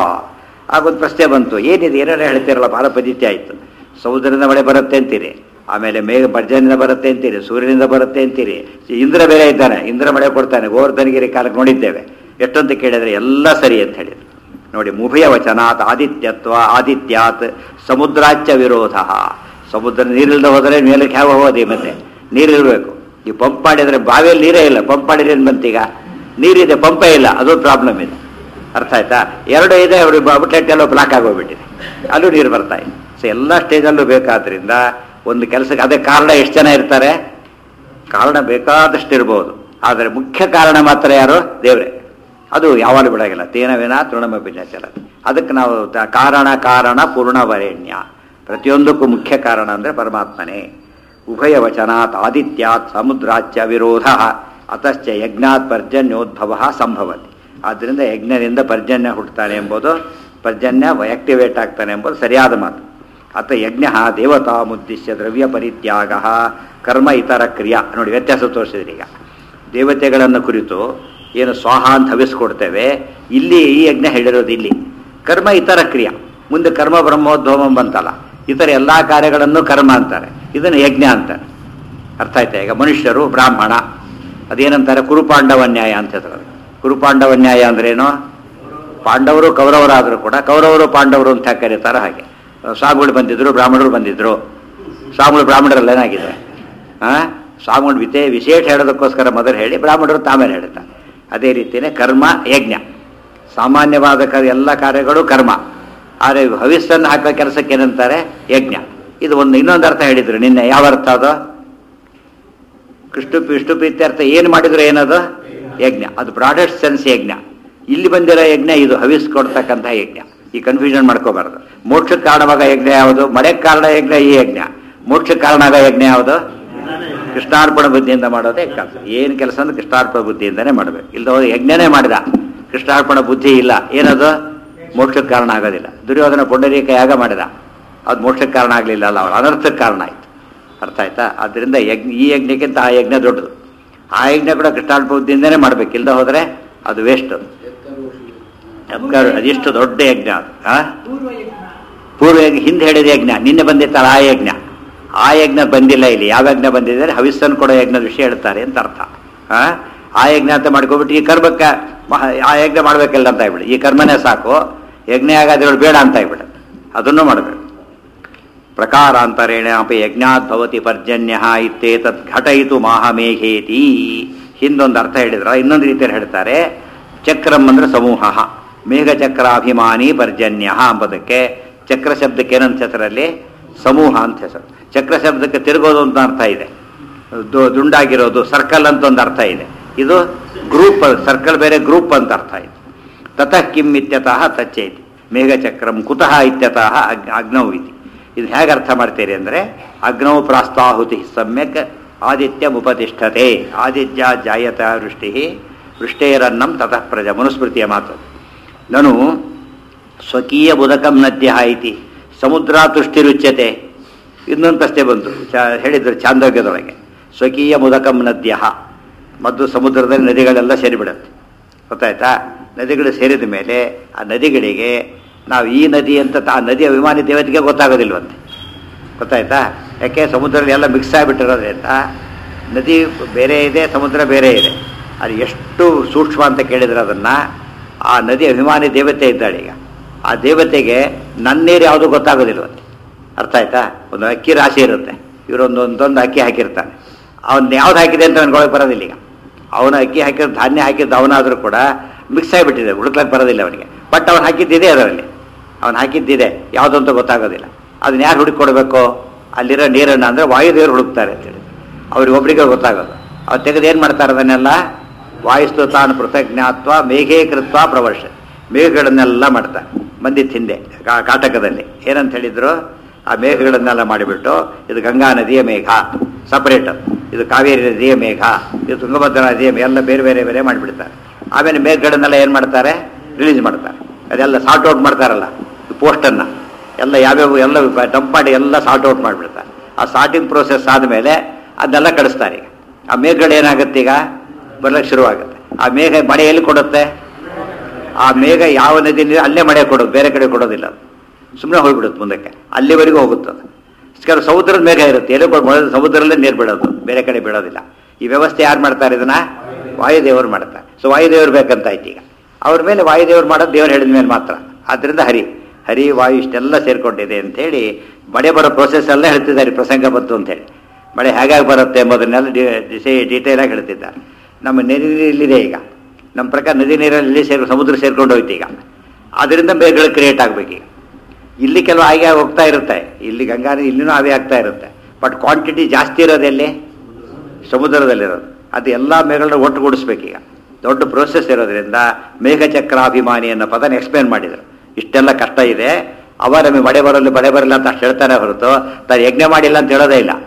ಆಗೊಂದು ಪ್ರಶ್ನೆ ಬಂತು ಏನಿದೆ ಏನೇನು ಹೇಳ್ತೀರಲ್ಲ ಭಾಳ ಪದ್ಧತಿ ಆಯಿತು ಸಮುದ್ರದಿಂದ ಮಳೆ ಬರುತ್ತೆ ಅಂತೀರಿ ಆಮೇಲೆ ಮೇಘ ಬರ್ಜನಿಂದ ಬರುತ್ತೆ ಅಂತೀರಿ ಸೂರ್ಯನಿಂದ ಬರುತ್ತೆ ಅಂತೀರಿ ಇಂದ್ರ ಬೇರೆ ಇದ್ದಾನೆ ಇಂದ್ರ ಮಳೆ ಕೊಡ್ತಾನೆ ಗೋವರ್ಧನಗಿರಿ ಕಾಲಕ್ಕೆ ನೋಡಿದ್ದೇವೆ ಎಷ್ಟೊಂತ ಕೇಳಿದ್ರೆ ಎಲ್ಲ ಸರಿ ಅಂತ ಹೇಳಿದ್ರು ನೋಡಿ ಉಭಯ ವಚನಾತ್ ಆದಿತ್ಯತ್ವ ಆದಿತ್ಯಾತ್ ಸಮುದ್ರಾಚ್ಯ ವಿರೋಧ ಸಮುದ್ರ ನೀರಿಲ್ಲದೆ ಹೋದರೆ ಮೇಲಕ್ಕೆ ಯಾವ ಹೋಗೋದು ಈ ಮತ್ತೆ ನೀರಿರಬೇಕು ಈ ಪಂಪ್ ಮಾಡಿದ್ರೆ ಬಾವಿಯಲ್ಲಿ ನೀರೇ ಇಲ್ಲ ಪಂಪ್ ಮಾಡಿದ್ರೆ ಏನು ಬಂತೀಗ ನೀರಿದೆ ಪಂಪೇ ಇಲ್ಲ ಅದು ಪ್ರಾಬ್ಲಮ್ ಇದೆ ಅರ್ಥ ಆಯ್ತಾ ಎರಡು ಇದೆ ಅವರು ಔಟ್ಲೆಟ್ ಎಲ್ಲ ಬ್ಲಾಕ್ ಆಗೋಗ್ಬಿಟ್ಟಿದೆ ಅಲ್ಲೂ ನೀರು ಬರ್ತಾ ಇದೆ ಸೊ ಎಲ್ಲ ಸ್ಟೇಜಲ್ಲೂ ಬೇಕಾದ್ರಿಂದ ಒಂದು ಕೆಲಸಕ್ಕೆ ಅದೇ ಕಾರಣ ಎಷ್ಟು ಜನ ಇರ್ತಾರೆ ಕಾರಣ ಬೇಕಾದಷ್ಟು ಇರ್ಬೋದು ಆದರೆ ಮುಖ್ಯ ಕಾರಣ ಮಾತ್ರ ಯಾರು ದೇವರೇ ಅದು ಯಾವಾಗಲೂ ಬಿಡಾಗಿಲ್ಲ ತೇನವೇನ ತೃಣಮಪಿನ ಚಲ ಅದಕ್ಕೆ ನಾವು ತ- ಕಾರಣ ಕಾರಣ ಪೂರ್ಣವರೇಣ್ಯ ಪ್ರತಿಯೊಂದಕ್ಕೂ ಮುಖ್ಯ ಕಾರಣ ಅಂದರೆ ಪರಮಾತ್ಮನೇ ಉಭಯ ವಚನಾತ್ ಆದಿತ್ಯಾತ್ ಸಮುದ್ರಾಚ್ಯ ವಿರೋಧ ಅತಶ್ಚ ಯಜ್ಞಾತ್ ಪರ್ಜನ್ಯೋದ್ಭವ ಸಂಭವತಿ ಆದ್ದರಿಂದ ಯಜ್ಞದಿಂದ ಪರ್ಜನ್ಯ ಹುಟ್ಟುತ್ತಾನೆ ಎಂಬುದು ಪರ್ಜನ್ಯ ಆಕ್ಟಿವೇಟ್ ಆಗ್ತಾನೆ ಎಂಬುದು ಸರಿಯಾದ ಮಾತು ಅತ ಯಜ್ಞ ದೇವತಾ ಮುದ್ದಿಶ್ಯ ದ್ರವ್ಯ ಪರಿತ್ಯಾಗ ಕರ್ಮ ಇತರ ಕ್ರಿಯಾ ನೋಡಿ ವ್ಯತ್ಯಾಸ ತೋರಿಸಿದ್ರಿ ಈಗ ದೇವತೆಗಳನ್ನು ಕುರಿತು ಏನು ಸ್ವಾಹ ಅಂತ ಹವಿಸ್ಕೊಡ್ತೇವೆ ಇಲ್ಲಿ ಈ ಯಜ್ಞ ಹೇಳಿರೋದು ಇಲ್ಲಿ ಕರ್ಮ ಇತರ ಕ್ರಿಯಾ ಮುಂದೆ ಕರ್ಮ ಬ್ರಹ್ಮೋದ್ಭವಂ ಬಂತಲ್ಲ ಇತರ ಎಲ್ಲ ಕಾರ್ಯಗಳನ್ನು ಕರ್ಮ ಅಂತಾರೆ ಇದನ್ನು ಯಜ್ಞ ಅಂತಾರೆ ಅರ್ಥ ಆಯ್ತಾ ಈಗ ಮನುಷ್ಯರು ಬ್ರಾಹ್ಮಣ ಅದೇನಂತಾರೆ ಕುರುಪಾಂಡವ ನ್ಯಾಯ ಅಂತ ಹೇಳ್ತಾರೆ ಕುರುಪಾಂಡವ ನ್ಯಾಯ ಅಂದ್ರೇನು ಪಾಂಡವರು ಕೌರವರಾದರೂ ಕೂಡ ಕೌರವರು ಪಾಂಡವರು ಅಂತ ಯಾಕೆ ಕರೀತಾರೆ ಹಾಗೆ ಸ್ವಾಮಿಗಳು ಬಂದಿದ್ರು ಬ್ರಾಹ್ಮಣರು ಬಂದಿದ್ರು ಸ್ವಾಮಿಗಳು ಬ್ರಾಹ್ಮಣರಲ್ಲಿ ಏನಾಗಿದೆ ಆ ಸ್ವಾಮಿಗಳು ವಿತೆ ವಿಶೇಷ ಹೇಳೋದಕ್ಕೋಸ್ಕರ ಮೊದಲು ಹೇಳಿ ಬ್ರಾಹ್ಮಣರು ತಾಮೇಲೆ ಹೇಳ್ತಾರೆ ಅದೇ ರೀತಿಯೇ ಕರ್ಮ ಯಜ್ಞ ಸಾಮಾನ್ಯವಾದ ಕ ಎಲ್ಲ ಕಾರ್ಯಗಳು ಕರ್ಮ ಆದರೆ ಹವಿಸ್ಸನ್ನು ಹಾಕೋ ಕೆಲಸಕ್ಕೆ ಏನಂತಾರೆ ಯಜ್ಞ ಇದು ಒಂದು ಇನ್ನೊಂದು ಅರ್ಥ ಹೇಳಿದ್ರು ನಿನ್ನೆ ಯಾವ ಅರ್ಥ ಅದು ಕೃಷ್ಣ ವಿಷ್ಣು ಪ್ರೀತ್ಯರ್ಥ ಏನು ಮಾಡಿದ್ರು ಏನದು ಯಜ್ಞ ಅದು ಬ್ರಾಡೆಸ್ಟ್ ಸೆನ್ಸ್ ಯಜ್ಞ ಇಲ್ಲಿ ಬಂದಿರೋ ಯಜ್ಞ ಇದು ಹವಿಸ್ ಕೊಡ್ತಕ್ಕಂಥ ಯಜ್ಞ ಈ ಕನ್ಫ್ಯೂಷನ್ ಮಾಡ್ಕೋಬಾರ್ದು ಮೋಕ್ಷಕ್ಕೆ ಕಾರಣವಾಗ ಯಜ್ಞ ಯಾವುದು ಮಳೆಗೆ ಕಾರಣ ಯಜ್ಞ ಈ ಯಜ್ಞ ಮೋಕ್ಷಕ್ಕೆ ಕಾರಣ ಆಗೋ ಯಜ್ಞ ಯಾವುದು ಕೃಷ್ಣಾರ್ಪಣ ಬುದ್ಧಿಯಿಂದ ಮಾಡೋದೇ ಕೆಲಸ ಏನು ಕೆಲಸ ಅಂದ್ರೆ ಕೃಷ್ಣಾರ್ಪಣ ಬುದ್ಧಿಯಿಂದನೇ ಮಾಡಬೇಕು ಇಲ್ಲದ ಹೋದ್ರೆ ಯಜ್ಞನೇ ಮಾಡಿದ ಕೃಷ್ಣಾರ್ಪಣ ಬುದ್ಧಿ ಇಲ್ಲ ಏನದು ಮೋಕ್ಷಕ್ಕೆ ಕಾರಣ ಆಗೋದಿಲ್ಲ ದುರ್ಯೋಧನ ಪುಂಡರೀಕ ಯಾಗ ಮಾಡಿದ ಅದು ಮೋಕ್ಷಕ್ಕೆ ಕಾರಣ ಆಗಲಿಲ್ಲ ಅಲ್ಲ ಅವನು ಅನರ್ಥಕ್ಕೆ ಕಾರಣ ಆಯಿತು ಅರ್ಥ ಆಯ್ತಾ ಆದ್ದರಿಂದ ಯಜ್ಞ ಈ ಯಜ್ಞಕ್ಕಿಂತ ಆ ಯಜ್ಞ ದೊಡ್ಡದು ಆ ಯಜ್ಞ ಕೂಡ ಕೃಷ್ಣಾರ್ಪ ಬುದ್ಧಿಯಿಂದನೇ ಮಾಡಬೇಕು ಇಲ್ಲದ ಹೋದರೆ ಅದು ವೇಸ್ಟ್ ಅದು ಎತ್ತರೋಷಿ ಅದ್ಕ- ಅದೆಷ್ಟು ದೊಡ್ಡ ಯಜ್ಞ ಅದು ಆ? ಪೂರ್ವ ಯಜ್ಞ ಪೂರ್ವ ಯಜ್ಞ ಹಿಂದೆ ಹೇಳಿದ ಯಜ್ಞ ನಿನ್ನೆ ಬಂದಿತ್ತಲ್ಲ ಆ ಯಜ್ಞ ಆ ಯಜ್ಞ ಬಂದಿಲ್ಲ ಇಲ್ಲಿ ಯಾವ ಯಜ್ಞ ಬಂದಿದ್ದಾರೆ ಹವಿಸ್ಸನ್ನು ಕೊಡೋ ಯಜ್ಞದ ವಿಷಯ ಹೇಳ್ತಾರೆ ಅಂತ ಅರ್ಥ ಆ? ಆ ಯಜ್ಞ ಅಂತ ಮಾಡ್ಕೊಬಿಟ್ಟು ಈ ಕರ್ಮಕ್ಕ ಮಹ- ಆ ಯಜ್ಞ ಮಾಡ್ಬೇಕಿಲ್ಲ ಅಂತ ಆಗ್ಬಿಡಿ ಈ ಕರ್ಮನೇ ಸಾಕು ಯಜ್ಞ ಆಗಾದ್ರೆ ಬೇಡ ಅಂತ ಆಗ್ಬಿಡು ಅದನ್ನು ಮಾಡಬೇಕು ಪ್ರಕಾರಾಂತರೇಣ ಅಪಿ ಯಜ್ಞಾತ್ ಭವತಿ ಪರ್ಜನ್ಯ ಇತ್ತೇತತ್ ಘಟಯಿತು ಮಾಹಮೇಘೇತಿ ಹಿಂದೊಂದು ಅರ್ಥ ಹೇಳಿದ್ರ ಇನ್ನೊಂದು ರೀತಿಯಲ್ಲಿ ಹೇಳ್ತಾರೆ ಚಕ್ರಂ ಅಂದ್ರೆ ಸಮೂಹ ಮೇಘಚಕ್ರಾಭಿಮಾನಿ ಪರ್ಜನ್ಯ ಎಂಬುದಕ್ಕೆ ಚಕ್ರ ಶಬ್ದಕ್ಕೆ ಏನಂತ ಹೆಸರಲ್ಲಿ ಸಮೂಹ ಅಂತ ಹೆಸರು ಚಕ್ರ ಶಬ್ದಕ್ಕೆ ತಿರುಗೋದು ಅಂತ ಅರ್ಥ ಇದೆ ದು- ದುಂಡಾಗಿರೋದು ಸರ್ಕಲ್ ಅಂತ ಒಂದು ಅರ್ಥ ಇದೆ ಇದು ಗ್ರೂಪ್ ಸರ್ಕಲ್ ಬೇರೆ ಗ್ರೂಪ್ ಅಂತ ಅರ್ಥ ಇದೆ ತತಃ ಕಿಂ ಇತ್ಯತಃ ತಚ್ಚೈತಿ ಮೇಘಚಕ್ರಂ ಕುತಃ ಇತ್ಯತಃ ಅಗ್- ಅಗ್ನೌ ಇತಿ ಇದು ಹೇಗೆ ಅರ್ಥ ಮಾಡ್ತೀರಿ ಅಂದರೆ ಅಗ್ನೌ ಪ್ರಾಸ್ತಾಹುತಿ ಸಮ್ಯಕ್ ಆದಿತ್ಯ ಉಪತಿಷ್ಠತೆ ಆದಿತ್ಯ ಜಾಯತ ವೃಷ್ಟಿ ವೃಷ್ಟೇರನ್ನಂ ತತಃ ಪ್ರಜ ಮನುಸ್ಮೃತಿಯ ಮಾತು ನಾನು ಸ್ವಕೀಯ ಬುಧಕಂ ನದ್ಯ ಇತಿ ಸಮುದ್ರ ತುಷ್ಟಿರುಚ್ಯತೆ ಇನ್ನೊಂದಷ್ಟೇ ಬಂತು ಚ ಹೇಳಿದ್ರು ಚಾಂದೋಗ್ಯದೊಳಗೆ ಸ್ವಕೀಯ ಮುದಕಂ ನದ್ಯ ಮತ್ತು ಸಮುದ್ರದಲ್ಲಿ ನದಿಗಳೆಲ್ಲ ಸೇರಿಬಿಡುತ್ತೆ ಗೊತ್ತಾಯ್ತಾ ನದಿಗಳು ಸೇರಿದ ಮೇಲೆ ಆ ನದಿಗಳಿಗೆ ನಾವು ಈ ನದಿ ಅಂತ ತ- ಆ ನದಿ ಅಭಿಮಾನಿ ದೇವತೆಗೆ ಗೊತ್ತಾಗೋದಿಲ್ವಂತೆ ಗೊತ್ತಾಯ್ತಾ ಯಾಕೆ ಸಮುದ್ರದಲ್ಲಿ ಎಲ್ಲ ಮಿಕ್ಸ್ ಆಗಿಬಿಟ್ಟಿರೋದ್ರಿಂದ ನದಿ ಬೇರೆ ಇದೆ ಸಮುದ್ರ ಬೇರೆ ಇದೆ ಅದು ಎಷ್ಟು ಸೂಕ್ಷ್ಮ ಅಂತ ಕೇಳಿದ್ರೆ ಅದನ್ನು ಆ ನದಿ ಅಭಿಮಾನಿ ದೇವತೆ ಇದ್ದಾಳೆ ಈಗ ಆ ದೇವತೆಗೆ ನನ್ನ ನೀರು ಯಾವುದು ಗೊತ್ತಾಗೋದಿಲ್ವಂತೆ ಅರ್ಥ ಆಯ್ತಾ ಒಂದು ಅಕ್ಕಿ ರಾಶಿ ಇರುತ್ತೆ ಇವರೊಂದು ಒಂದೊಂದು ಅಕ್ಕಿ ಹಾಕಿರ್ತಾನೆ ಅವನ್ ಯಾವ್ದು ಹಾಕಿದೆ ಅಂತ ಅನ್ಕೊಳಕ್ ಬರೋದಿಲ್ಲ ಈಗ ಅವನು ಅಕ್ಕಿ ಹಾಕಿದ ಧಾನ್ಯ ಹಾಕಿದ್ದು ಅವನಾದರೂ ಕೂಡ ಮಿಕ್ಸ್ ಆಗಿಬಿಟ್ಟಿದೆ ಹುಡುಕ್ಲಕ್ಕೆ ಬರೋದಿಲ್ಲ ಅವನಿಗೆ ಬಟ್ ಅವ್ನು ಹಾಕಿದ್ದಿದೆ ಅದರಲ್ಲಿ ಅವನು ಹಾಕಿದ್ದಿದೆ ಯಾವುದು ಅಂತ ಗೊತ್ತಾಗೋದಿಲ್ಲ ಅದನ್ನ ಯಾರು ಹುಡುಕೊಡ್ಬೇಕು ಅಲ್ಲಿರೋ ನೀರನ್ನು ಅಂದರೆ ವಾಯುದೇವರು ಹುಡುಕ್ತಾರೆ ಅಂತೇಳಿ ಅವ್ರಿಗೆ ಒಬ್ರಿಗೆ ಗೊತ್ತಾಗೋದು ಅವ್ರು ತೆಗೆದು ಏನು ಮಾಡ್ತಾರೆ ಅದನ್ನೆಲ್ಲ ವಾಯುಸ್ತು ತಾನು ಪೃಥಜ್ಞಾತ್ವ ಮೇಘೇಕೃತ್ವ ಪ್ರವರ್ಷ ಮೇಘಗಳನ್ನೆಲ್ಲ ಮಾಡ್ತಾರೆ ಬಂದಿತ್ತು ಹಿಂದೆ ಕಾ- ಕಾಟಕದಲ್ಲಿ ಏನಂತ ಹೇಳಿದ್ರು ಆ ಮೇಘಗಳನ್ನೆಲ್ಲ ಮಾಡಿಬಿಟ್ಟು ಇದು ಗಂಗಾ ನದಿಯ ಮೇಘ ಸಪರೇಟ್ ಇದು ಕಾವೇರಿ ನದಿಯ ಮೇಘ ಇದು ತುಂಗಭದ್ರಾ ನದಿಯ ಮೇ- ಎಲ್ಲ ಬೇರೆ ಬೇರೆ ಬೇರೆ ಮಾಡಿಬಿಡ್ತಾರೆ ಆಮೇಲೆ ಮೇಘಗಳನ್ನೆಲ್ಲ ಏನು ಮಾಡ್ತಾರೆ ರಿಲೀಸ್ ಮಾಡ್ತಾರೆ ಅದೆಲ್ಲ ಸಾರ್ಟ್ ಔಟ್ ಮಾಡ್ತಾರಲ್ಲ ಪೋಸ್ಟನ್ನು ಎಲ್ಲ ಯಾವ್ಯಾವ ಎಲ್ಲ ಡಂಪ್ ಮಾಡಿ ಎಲ್ಲ ಸಾರ್ಟ್ ಔಟ್ ಮಾಡಿಬಿಡ್ತಾರೆ ಆ ಸಾರ್ಟಿಂಗ್ ಪ್ರೋಸೆಸ್ ಆದಮೇಲೆ ಅದನ್ನೆಲ್ಲ ಕಳಿಸ್ತಾರೆ ಈಗ ಆ ಮೇಘಗಳು ಏನಾಗುತ್ತೆ ಈಗ ಬರ್ಲಿಕ್ಕೆ ಶುರುವಾಗುತ್ತೆ ಆ ಮೇಘ ಮಳೆ ಎಲ್ಲಿ ಕೊಡುತ್ತೆ ಆ ಮೇಘ ಯಾವ ನದಿ ನೀರು ಅಲ್ಲೇ ಮಳೆ ಕೊಡೋದು ಬೇರೆ ಕಡೆ ಕೊಡೋದಿಲ್ಲ ಅದು ಸುಮ್ಮನೆ ಹೋಗ್ಬಿಡುತ್ತೆ ಮುಂದಕ್ಕೆ ಅಲ್ಲಿವರೆಗೂ ಹೋಗುತ್ತೆ ಅದು ಕೆಲವು ಸಮುದ್ರದ ಮೇಘ ಇರುತ್ತೆ ಎಲ್ಲಿ ಕೊಡ್ ಮೊದಲು ಸಮುದ್ರದಲ್ಲೇ ನೀರು ಬಿಡೋದು ಬೇರೆ ಕಡೆ ಬಿಡೋದಿಲ್ಲ ಈ ವ್ಯವಸ್ಥೆ ಯಾರು ಮಾಡ್ತಾರೆ ಇದನ್ನ ವಾಯುದೇವರು ಮಾಡ್ತಾರೆ ಸೊ ವಾಯುದೇವರು ಬೇಕಂತ ಆಯ್ತು ಈಗ ಅವ್ರ ಮೇಲೆ ವಾಯುದೇವರು ಮಾಡೋದು ದೇವರು ಹೇಳಿದ ಮೇಲೆ ಮಾತ್ರ ಆದ್ದರಿಂದ ಹರಿ ಹರಿ ವಾಯು ಇಷ್ಟೆಲ್ಲ ಸೇರ್ಕೊಂಡಿದೆ ಅಂತೇಳಿ ಮಳೆ ಬರೋ ಪ್ರೊಸೆಸ್ ಎಲ್ಲ ಹೇಳ್ತಿದ್ದಾರೆ ಪ್ರಸಂಗ ಬಂತು ಅಂತೇಳಿ ಮಳೆ ಹೇಗಾಗಿ ಬರುತ್ತೆ ಎಂಬುದನ್ನೆಲ್ಲ ಡೀಟೇಲ್ ಆಗಿ ಹೇಳ್ತಿದ್ದಾರೆ ನಮ್ಮ ನದಿ ನೀರಿಲ್ಲಿದೆ ಈಗ ನಮ್ಮ ಪ್ರಕಾರ ನದಿ ನೀರಲ್ಲಿ ಇಲ್ಲಿ ಸೇರಿ ಸಮುದ್ರ ಸೇರ್ಕೊಂಡು ಹೋಯ್ತು ಈಗ ಅದರಿಂದ ಮೇಘಗಳು ಕ್ರಿಯೇಟ್ ಆಗಬೇಕೀಗ ಇಲ್ಲಿ ಕೆಲವು ಆಗಿ ಹೋಗ್ತಾ ಇರುತ್ತೆ ಇಲ್ಲಿ ಗಂಗಾ ನದಿ ಇಲ್ಲಿನೂ ಅವೇ ಆಗ್ತಾ ಇರುತ್ತೆ ಬಟ್ ಕ್ವಾಂಟಿಟಿ ಜಾಸ್ತಿ ಇರೋದೆಲ್ಲಿ ಸಮುದ್ರದಲ್ಲಿರೋದು ಅದು ಎಲ್ಲ ಮೇಘಗಳನ್ನ ಒಟ್ಟುಗೂಡಿಸ್ಬೇಕೀಗ ದೊಡ್ಡ ಪ್ರೋಸೆಸ್ ಇರೋದ್ರಿಂದ ಮೇಘಚಕ್ರಾಭಿಮಾನಿ ಅನ್ನೋ ಪದನ ಎಕ್ಸ್ಪ್ಲೇನ್ ಮಾಡಿದರು ಇಷ್ಟೆಲ್ಲ ಕಷ್ಟ ಇದೆ ಅವ ನಮಗೆ ಮಳೆ ಬರಲು ಮಳೆ ಬರಲ್ಲ ಅಂತ ಅಷ್ಟು ಹೇಳ್ತಾನೆ ಹೊರತು ತಾನು ಯಜ್ಞ ಮಾಡಿಲ್ಲ ಅಂತ ಹೇಳೋದೇ ಇಲ್ಲ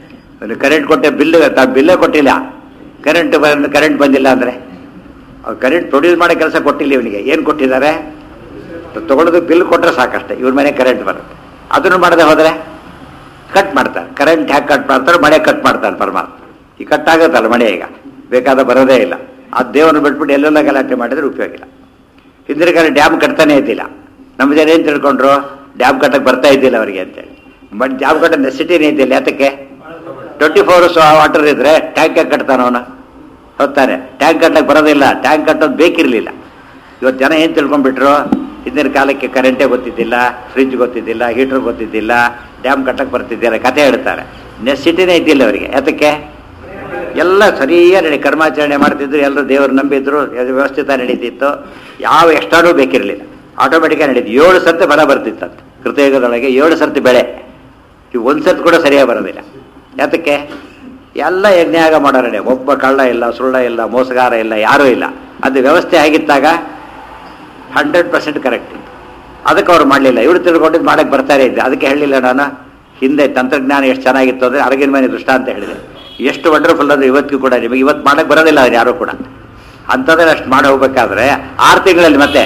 ಕರೆಂಟ್ ಕೊಟ್ಟೆ ಬಿಲ್ ತಾನು ಬಿಲ್ಲೇ ಕೊಟ್ಟಿಲ್ಲ ಕರೆಂಟ್ ಕರೆಂಟ್ ಬಂದಿಲ್ಲ ಅಂದರೆ ಅವ್ರು ಕರೆಂಟ್ ಪ್ರೊಡ್ಯೂಸ್ ಮಾಡೋ ಕೆಲಸ ಕೊಟ್ಟಿಲ್ಲ ಇವನಿಗೆ ಏನು ಕೊಟ್ಟಿದ್ದಾರೆ ತಗೊಳ್ಳೋದು ಬಿಲ್ ಕೊಟ್ಟರೆ ಸಾಕಷ್ಟೇ ಇವ್ರ ಮನೆ ಕರೆಂಟ್ ಬರುತ್ತೆ ಅದನ್ನು ಮಾಡದೆ ಹೋದರೆ ಕಟ್ ಮಾಡ್ತಾರೆ ಕರೆಂಟ್ ಹ್ಯಾಕ್ ಕಟ್ ಮಾಡ್ತಾರೆ ಮಳೆ ಕಟ್ ಮಾಡ್ತಾರೆ ಪರಮಾತ್ಮ ಈ ಕಟ್ ಆಗುತ್ತಲ್ಲ ಮಳೆ ಈಗ ಬೇಕಾದ ಬರೋದೇ ಇಲ್ಲ ಆ ದೇವರನ್ನು ಬಿಟ್ಬಿಟ್ಟು ಎಲ್ಲೆಲ್ಲ ಗಲಾಟೆ ಮಾಡಿದ್ರೆ ಉಪಯೋಗ ಇಲ್ಲ ಹಿಂದಿನ ಕಾಲ ಡ್ಯಾಮ್ ಕಟ್ತಾನೆ ಇದ್ದಿಲ್ಲ ನಮ್ಮ ಜನ ಏನು ತಿಳ್ಕೊಂಡ್ರು ಡ್ಯಾಮ್ ಕಟ್ಟಕ್ಕೆ ಬರ್ತಾ ಇದ್ದಿಲ್ಲ ಅವರಿಗೆ ಅಂತೇಳಿ ಬಟ್ ಡ್ಯಾಮ್ ಕಟ್ಟ ನೆಸಿಟಿನೇ ಇದ್ದಿಲ್ಲ ಯಾತಕ್ಕೆ ಟ್ವೆಂಟಿ ಫೋರ್ ಅವರ್ಸ್ ವಾಟರ್ ಇದ್ರೆ ಟ್ಯಾಂಕ್ ಕಟ್ತಾನ ಅವನು ಹೊತ್ತಾನೆ ಟ್ಯಾಂಕ್ ಕಟ್ಟಕ್ಕೆ ಬರೋದಿಲ್ಲ ಟ್ಯಾಂಕ್ ಕಟ್ಟೋದು ಬೇಕಿರಲಿಲ್ಲ ಇವತ್ತು ಜನ ಏನು ತಿಳ್ಕೊಂಡ್ಬಿಟ್ರು ಹಿಂದಿನ ಕಾಲಕ್ಕೆ ಕರೆಂಟೇ ಗೊತ್ತಿದ್ದಿಲ್ಲ ಫ್ರಿಜ್ ಗೊತ್ತಿದ್ದಿಲ್ಲ ಹೀಟರ್ ಗೊತ್ತಿದ್ದಿಲ್ಲ ಡ್ಯಾಮ್ ಕಟ್ಟಕ್ಕೆ ಬರ್ತಿದ್ದಿಲ್ಲ ಕತೆ ಹೇಳ್ತಾರೆ ನೆಸಿಟಿನೇ ಇದ್ದಿಲ್ಲ ಅವರಿಗೆ ಯಾತಕ್ಕೆ ಎಲ್ಲ ಸರಿಯಾಗಿ ನಡಿ ಕರ್ಮಾಚರಣೆ ಮಾಡ್ತಿದ್ರು ಎಲ್ಲರೂ ದೇವರು ನಂಬಿದ್ರು ಎಲ್ಲ ವ್ಯವಸ್ಥಿತ ನಡೀತಿತ್ತು ಯಾವ ಎಕ್ಸ್ಟ್ರಾನೂ ಬೇಕಿರಲಿಲ್ಲ ಆಟೋಮೆಟಿಕಾಗಿ ನಡೀತು ಏಳು ಸರ್ತಿ ಬಲ ಬರ್ತಿತ್ತಂತೆ ಕೃತಯುಗದೊಳಗೆ ಏಳು ಸರ್ತಿ ಬೆಳೆ ಈ ಒಂದು ಸರ್ತಿ ಕೂಡ ಸರಿಯಾಗಿ ಬರೋದಿಲ್ಲ ಯಾತಕ್ಕೆ ಎಲ್ಲ ಯಜ್ಞಾಗ ಮಾಡೋರಡೆ ಒಬ್ಬ ಕಳ್ಳ ಇಲ್ಲ ಸುಳ್ಳ ಇಲ್ಲ ಮೋಸಗಾರ ಇಲ್ಲ ಯಾರೂ ಇಲ್ಲ ಅದು ವ್ಯವಸ್ಥೆ ಆಗಿತ್ತಾಗ ಹಂಡ್ರೆಡ್ ಪರ್ಸೆಂಟ್ ಕರೆಕ್ಟ್ ಇತ್ತು ಅದಕ್ಕೆ ಅವ್ರು ಮಾಡಲಿಲ್ಲ ಇವರು ತಿಳ್ಕೊಂಡಿದ್ದು ಮಾಡಕ್ಕೆ ಬರ್ತಾರೆ ಇದ್ದೆ ಅದಕ್ಕೆ ಹೇಳಲಿಲ್ಲ ನಾನು ಹಿಂದೆ ತಂತ್ರಜ್ಞಾನ ಎಷ್ಟು ಚೆನ್ನಾಗಿತ್ತು ಅಂದರೆ ಅರಗಿನ ಮನೆ ದೃಷ್ಟ ಅಂತ ಹೇಳಿದೆ ಎಷ್ಟು ವಂಡರ್ಫುಲ್ ಅಂದರೆ ಇವತ್ತಿಗೂ ಕೂಡ ನಿಮಗೆ ಇವತ್ತು ಮಾಡಕ್ಕೆ ಬರೋದಿಲ್ಲ ಅದು ಯಾರೂ ಕೂಡ ಅಂಥದ್ರಲ್ಲಿ ಅಷ್ಟು ಮಾಡಿ ಹೋಗ್ಬೇಕಾದ್ರೆ ಆರು ತಿಂಗಳಲ್ಲಿ ಮತ್ತೆ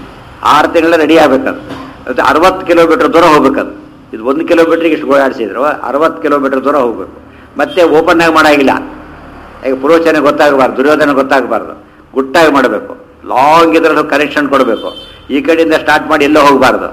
ಆರು ತಿಂಗಳ ರೆಡಿ ಆಗಬೇಕದು ಮತ್ತೆ ಅರವತ್ತು ಕಿಲೋಮೀಟ್ರ್ ದೂರ ಹೋಗ್ಬೇಕದು ಇದು ಒಂದು ಕಿಲೋಮೀಟ್ರಿಗೆ ಇಷ್ಟು ಓಡಾಡಿಸಿದ್ರು ಅರವತ್ತು ಕಿಲೋಮೀಟ್ರ್ ದೂರ ಹೋಗ್ಬೇಕು ಮತ್ತೆ ಓಪನ್ ಆಗಿ ಮಾಡಾಗಿಲ್ಲ ಈಗ ಪುರೋಚನೆ ಗೊತ್ತಾಗಬಾರ್ದು ದುರ್ಯೋಧನ ಗೊತ್ತಾಗಬಾರ್ದು ಗುಟ್ಟಾಗಿ ಮಾಡಬೇಕು ಲಾಂಗ್ ಇದ್ರಲ್ಲಿ ಕನೆಕ್ಷನ್ ಕೊಡಬೇಕು ಈ ಕಡೆಯಿಂದ ಸ್ಟಾರ್ಟ್ ಮಾಡಿ ಎಲ್ಲೋ ಹೋಗಬಾರ್ದು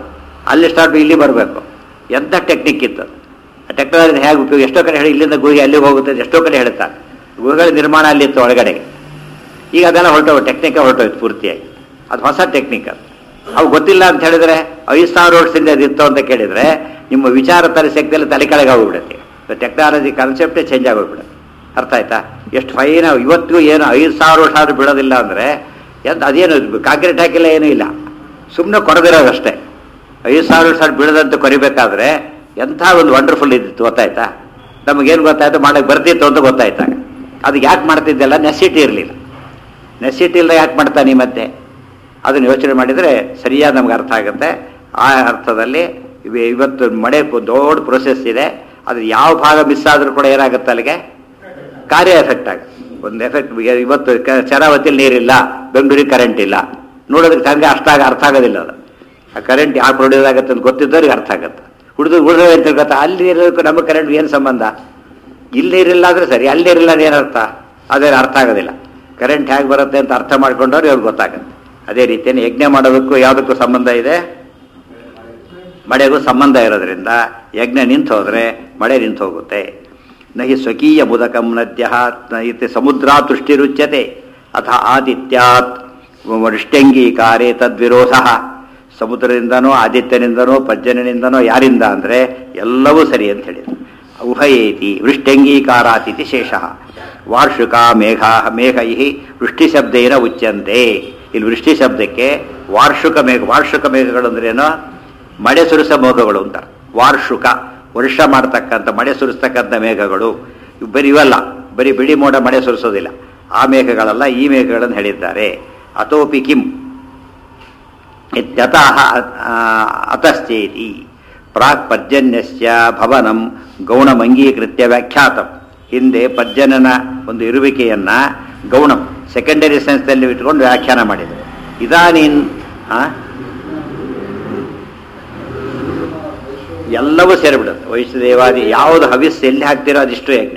ಅಲ್ಲಿ ಸ್ಟಾರ್ಟ್ ಇಲ್ಲಿ ಬರಬೇಕು ಎಂಥ ಟೆಕ್ನಿಕ್ ಇತ್ತು ಆ ಟೆಕ್ನಾಲಜಿ ಹೇಗೆ ಉಪಯೋಗ ಎಷ್ಟೋ ಕಡೆ ಹೇಳಿ ಇಲ್ಲಿಂದ ಗುಹೆ ಅಲ್ಲಿಗೆ ಹೋಗುತ್ತೆ ಅಂತ ಎಷ್ಟೋ ಕಡೆ ಹೇಳ್ತಾರೆ ಗುಹೆಗಳ ನಿರ್ಮಾಣ ಅಲ್ಲಿತ್ತು ಒಳಗಡೆಗೆ ಈಗ ಅದೆಲ್ಲ ಹೊರಟೋದು ಟೆಕ್ನಿಕ್ ಹೊರಟೋಯ್ತು ಪೂರ್ತಿಯಾಗಿ ಅದು ಹೊಸ ಟೆಕ್ನಿಕ್ ಅದು ಅವು ಗೊತ್ತಿಲ್ಲ ಅಂತ ಹೇಳಿದ್ರೆ ಐದು ಸಾವಿರ ವರ್ಷದಿಂದ ಅದಿತ್ತು ಅಂತ ಕೇಳಿದ್ರೆ ನಿಮ್ಮ ವಿಚಾರ ತರಿಸಕ್ಕೆಲ್ಲ ತಲೆ ಕೆಳಗೆ ಹೋಗ್ಬಿಡುತ್ತೆ ಟೆಕ್ನಾಲಜಿ ಕಾನ್ಸೆಪ್ಟೇ ಚೇಂಜ್ ಆಗೋಗ್ಬಿಡುತ್ತೆ ಅರ್ಥ ಆಯ್ತಾ ಎಷ್ಟು ಫೈನ್ ಇವತ್ತಿಗೂ ಏನು ಐದು ಸಾವಿರ ವರ್ಷ ಆದ್ರೂ ಬಿಡೋದಿಲ್ಲ ಅಂದರೆ ಎಂತ ಅದೇನು ಕಾಂಕ್ರೀಟ್ ಹಾಕಿಲ್ಲ ಏನೂ ಇಲ್ಲ ಸುಮ್ಮನೆ ಕೊಡದಿರೋದಷ್ಟೇ ಐದು ಸಾವಿರ ವರ್ಷ ಆದ್ರೂ ಬಿಡದಂತ ಕೊರಿಬೇಕಾದ್ರೆ ಎಂಥ ಒಂದು ವಂಡರ್ಫುಲ್ ಇದ್ದಿತ್ತು ಗೊತ್ತಾಯ್ತಾ ನಮಗೇನು ಗೊತ್ತಾಯ್ತು ಮಾಡಕ್ಕೆ ಬರ್ತಿತ್ತು ಅಂತ ಗೊತ್ತಾಯ್ತಾಗ ಅದು ಯಾಕೆ ಮಾಡ್ತಿದ್ದೆಲ್ಲ ನೆಸಿಟಿ ಇರಲಿಲ್ಲ ನೆಸಿಟಿ ಇಲ್ಲದೆ ಯಾಕೆ ಮಾಡ್ತಾನೆ ಮತ್ತೆ ಅದನ್ನು ಯೋಚನೆ ಮಾಡಿದರೆ ಸರಿಯಾಗಿ ನಮ್ಗೆ ಅರ್ಥ ಆಗುತ್ತೆ ಆ ಅರ್ಥದಲ್ಲಿ ಇವ- ಇವತ್ತು ಮಳೆ ಒಂದು ದೊಡ್ಡ ಪ್ರೊಸೆಸ್ ಇದೆ ಅದು ಯಾವ ಭಾಗ ಮಿಸ್ ಆದರೂ ಕೂಡ ಏನಾಗುತ್ತೆ ಅಲ್ಲಿಗೆ ಕಾರ್ಯ ಎಫೆಕ್ಟ್ ಆಗುತ್ತೆ ಒಂದು ಎಫೆಕ್ಟ್ ಇವತ್ತು ಕ- ಶರಾವತಿಯಲ್ಲಿ ನೀರಿಲ್ಲ ಬೆಂಗಳೂರಿಗೆ ಕರೆಂಟ್ ಇಲ್ಲ ನೋಡೋದಕ್ಕೆ ಹಂಗೆ ಅಷ್ಟಾಗ ಅರ್ಥ ಆಗೋದಿಲ್ಲ ಅದು ಆ ಕರೆಂಟ್ ಯಾವ ಪ್ರೊಡ್ಯೂಸ್ ಆಗುತ್ತೆ ಅಂತ ಗೊತ್ತಿದ್ದವ್ರಿಗೆ ಅರ್ಥ ಆಗುತ್ತೆ ಹುಡುಗ ಉಳಿದ್ರೆ ಅಂತ ಗೊತ್ತಾ ಅಲ್ಲಿ ಇರೋದಕ್ಕೂ ನಮಗೆ ಕರೆಂಟ್ ಏನು ಸಂಬಂಧ ಇಲ್ಲಿ ನೀರಿಲ್ಲ ಅಂದರೆ ಸರಿ ಅಲ್ಲಿ ನೀರಿಲ್ಲ ಅದು ಏನರ್ಥ ಅದೇ ಅರ್ಥ ಆಗೋದಿಲ್ಲ ಕರೆಂಟ್ ಹೇಗೆ ಬರುತ್ತೆ ಅಂತ ಅರ್ಥ ಮಾಡ್ಕೊಂಡವ್ರು ಇವ್ರಿಗೆ ಗೊತ್ತಾಗುತ್ತೆ ಅದೇ ರೀತಿಯಲ್ಲಿ ಯಜ್ಞ ಮಾಡೋದಕ್ಕೂ ಯಾವುದಕ್ಕೂ ಸಂಬಂಧ ಇದೆ ಮಳೆಗೂ ಸಂಬಂಧ ಇರೋದ್ರಿಂದ ಯಜ್ಞ ನಿಂತು ಹೋದರೆ ಮಳೆ ನಿಂತು ಹೋಗುತ್ತೆ ನಹಿ ಸ್ವಕೀಯ ಮುದಕಂ ನದ್ಯ ಇತಿ ಸಮುದ್ರ ತುಷ್ಟಿರುಚ್ಯತೆ ಅಥ ಆದಿತ್ಯಾತ್ ವೃಷ್ಟಂಗೀಕಾರೇ ತದ್ವಿರೋಧ ಸಮುದ್ರದಿಂದನೋ ಆದಿತ್ಯನಿಂದನೋ ಪಜ್ಜನಿನಿಂದನೋ ಯಾರಿಂದ ಅಂದರೆ ಎಲ್ಲವೂ ಸರಿ ಅಂತ ಹೇಳಿದ್ರು ಉಭಯೇತಿ ವೃಷ್ಟಂಗೀಕಾರಾತಿಥಿ ಶೇಷ ವಾರ್ಷಿಕ ಮೇಘ ಮೇಘೈ ವೃಷ್ಟಿಶಬ್ದೇನ ಉಚ್ಯಂತೆ ಇಲ್ಲಿ ವೃಷ್ಟಿ ಶಬ್ದಕ್ಕೆ ವಾರ್ಷಿಕ ಮೇಘ ವಾರ್ಷಿಕ ಮೇಘಗಳು ಅಂದ್ರೇನು ಮಳೆ ಸುರಿಸ ಮೋಘಗಳು ಅಂತ ವಾರ್ಷಿಕ ವರ್ಷ ಮಾಡ್ತಕ್ಕಂಥ ಮಳೆ ಸುರಿಸ್ತಕ್ಕಂಥ ಮೇಘಗಳು ಇವು ಬರೀ ಇವಲ್ಲ ಬರೀ ಬಿಳಿ ಮೋಡ ಮಳೆ ಸುರಿಸೋದಿಲ್ಲ ಆ ಮೇಘಗಳಲ್ಲ ಈ ಮೇಘಗಳನ್ನು ಹೇಳಿದ್ದಾರೆ ಅತೋಪಿ ಕಿಂ ಇತ್ಯತಃ ಆ, ಅತಶ್ಚೇತಿ ಪ್ರಾಕ್ ಪರ್ಜನ್ಯಸ್ಯ ಭವನಂ ಗೌಣಮಂಗೀಕೃತ್ಯ ವ್ಯಾಖ್ಯಾತಂ ಹಿಂದೆ ಪರ್ಜನ್ಯನ ಒಂದು ಇರುವಿಕೆಯನ್ನ ಗೌಣಂ ಸೆಕೆಂಡರಿ ಸೆನ್ಸ್ನಲ್ಲಿ ಇಟ್ಕೊಂಡು ವ್ಯಾಖ್ಯಾನ ಮಾಡಿದರು ಇದಾನೀನ್ ಆ? ಎಲ್ಲವೂ ಸೇರಿಬಿಡುತ್ತೆ ವೈಷ್ಣದೇವಾದಿ ಯಾವುದು ಹವಿಸ್ ಎಲ್ಲಿ ಹಾಕ್ತಿರೋ ಅದಿಷ್ಟು ಯಜ್ಞ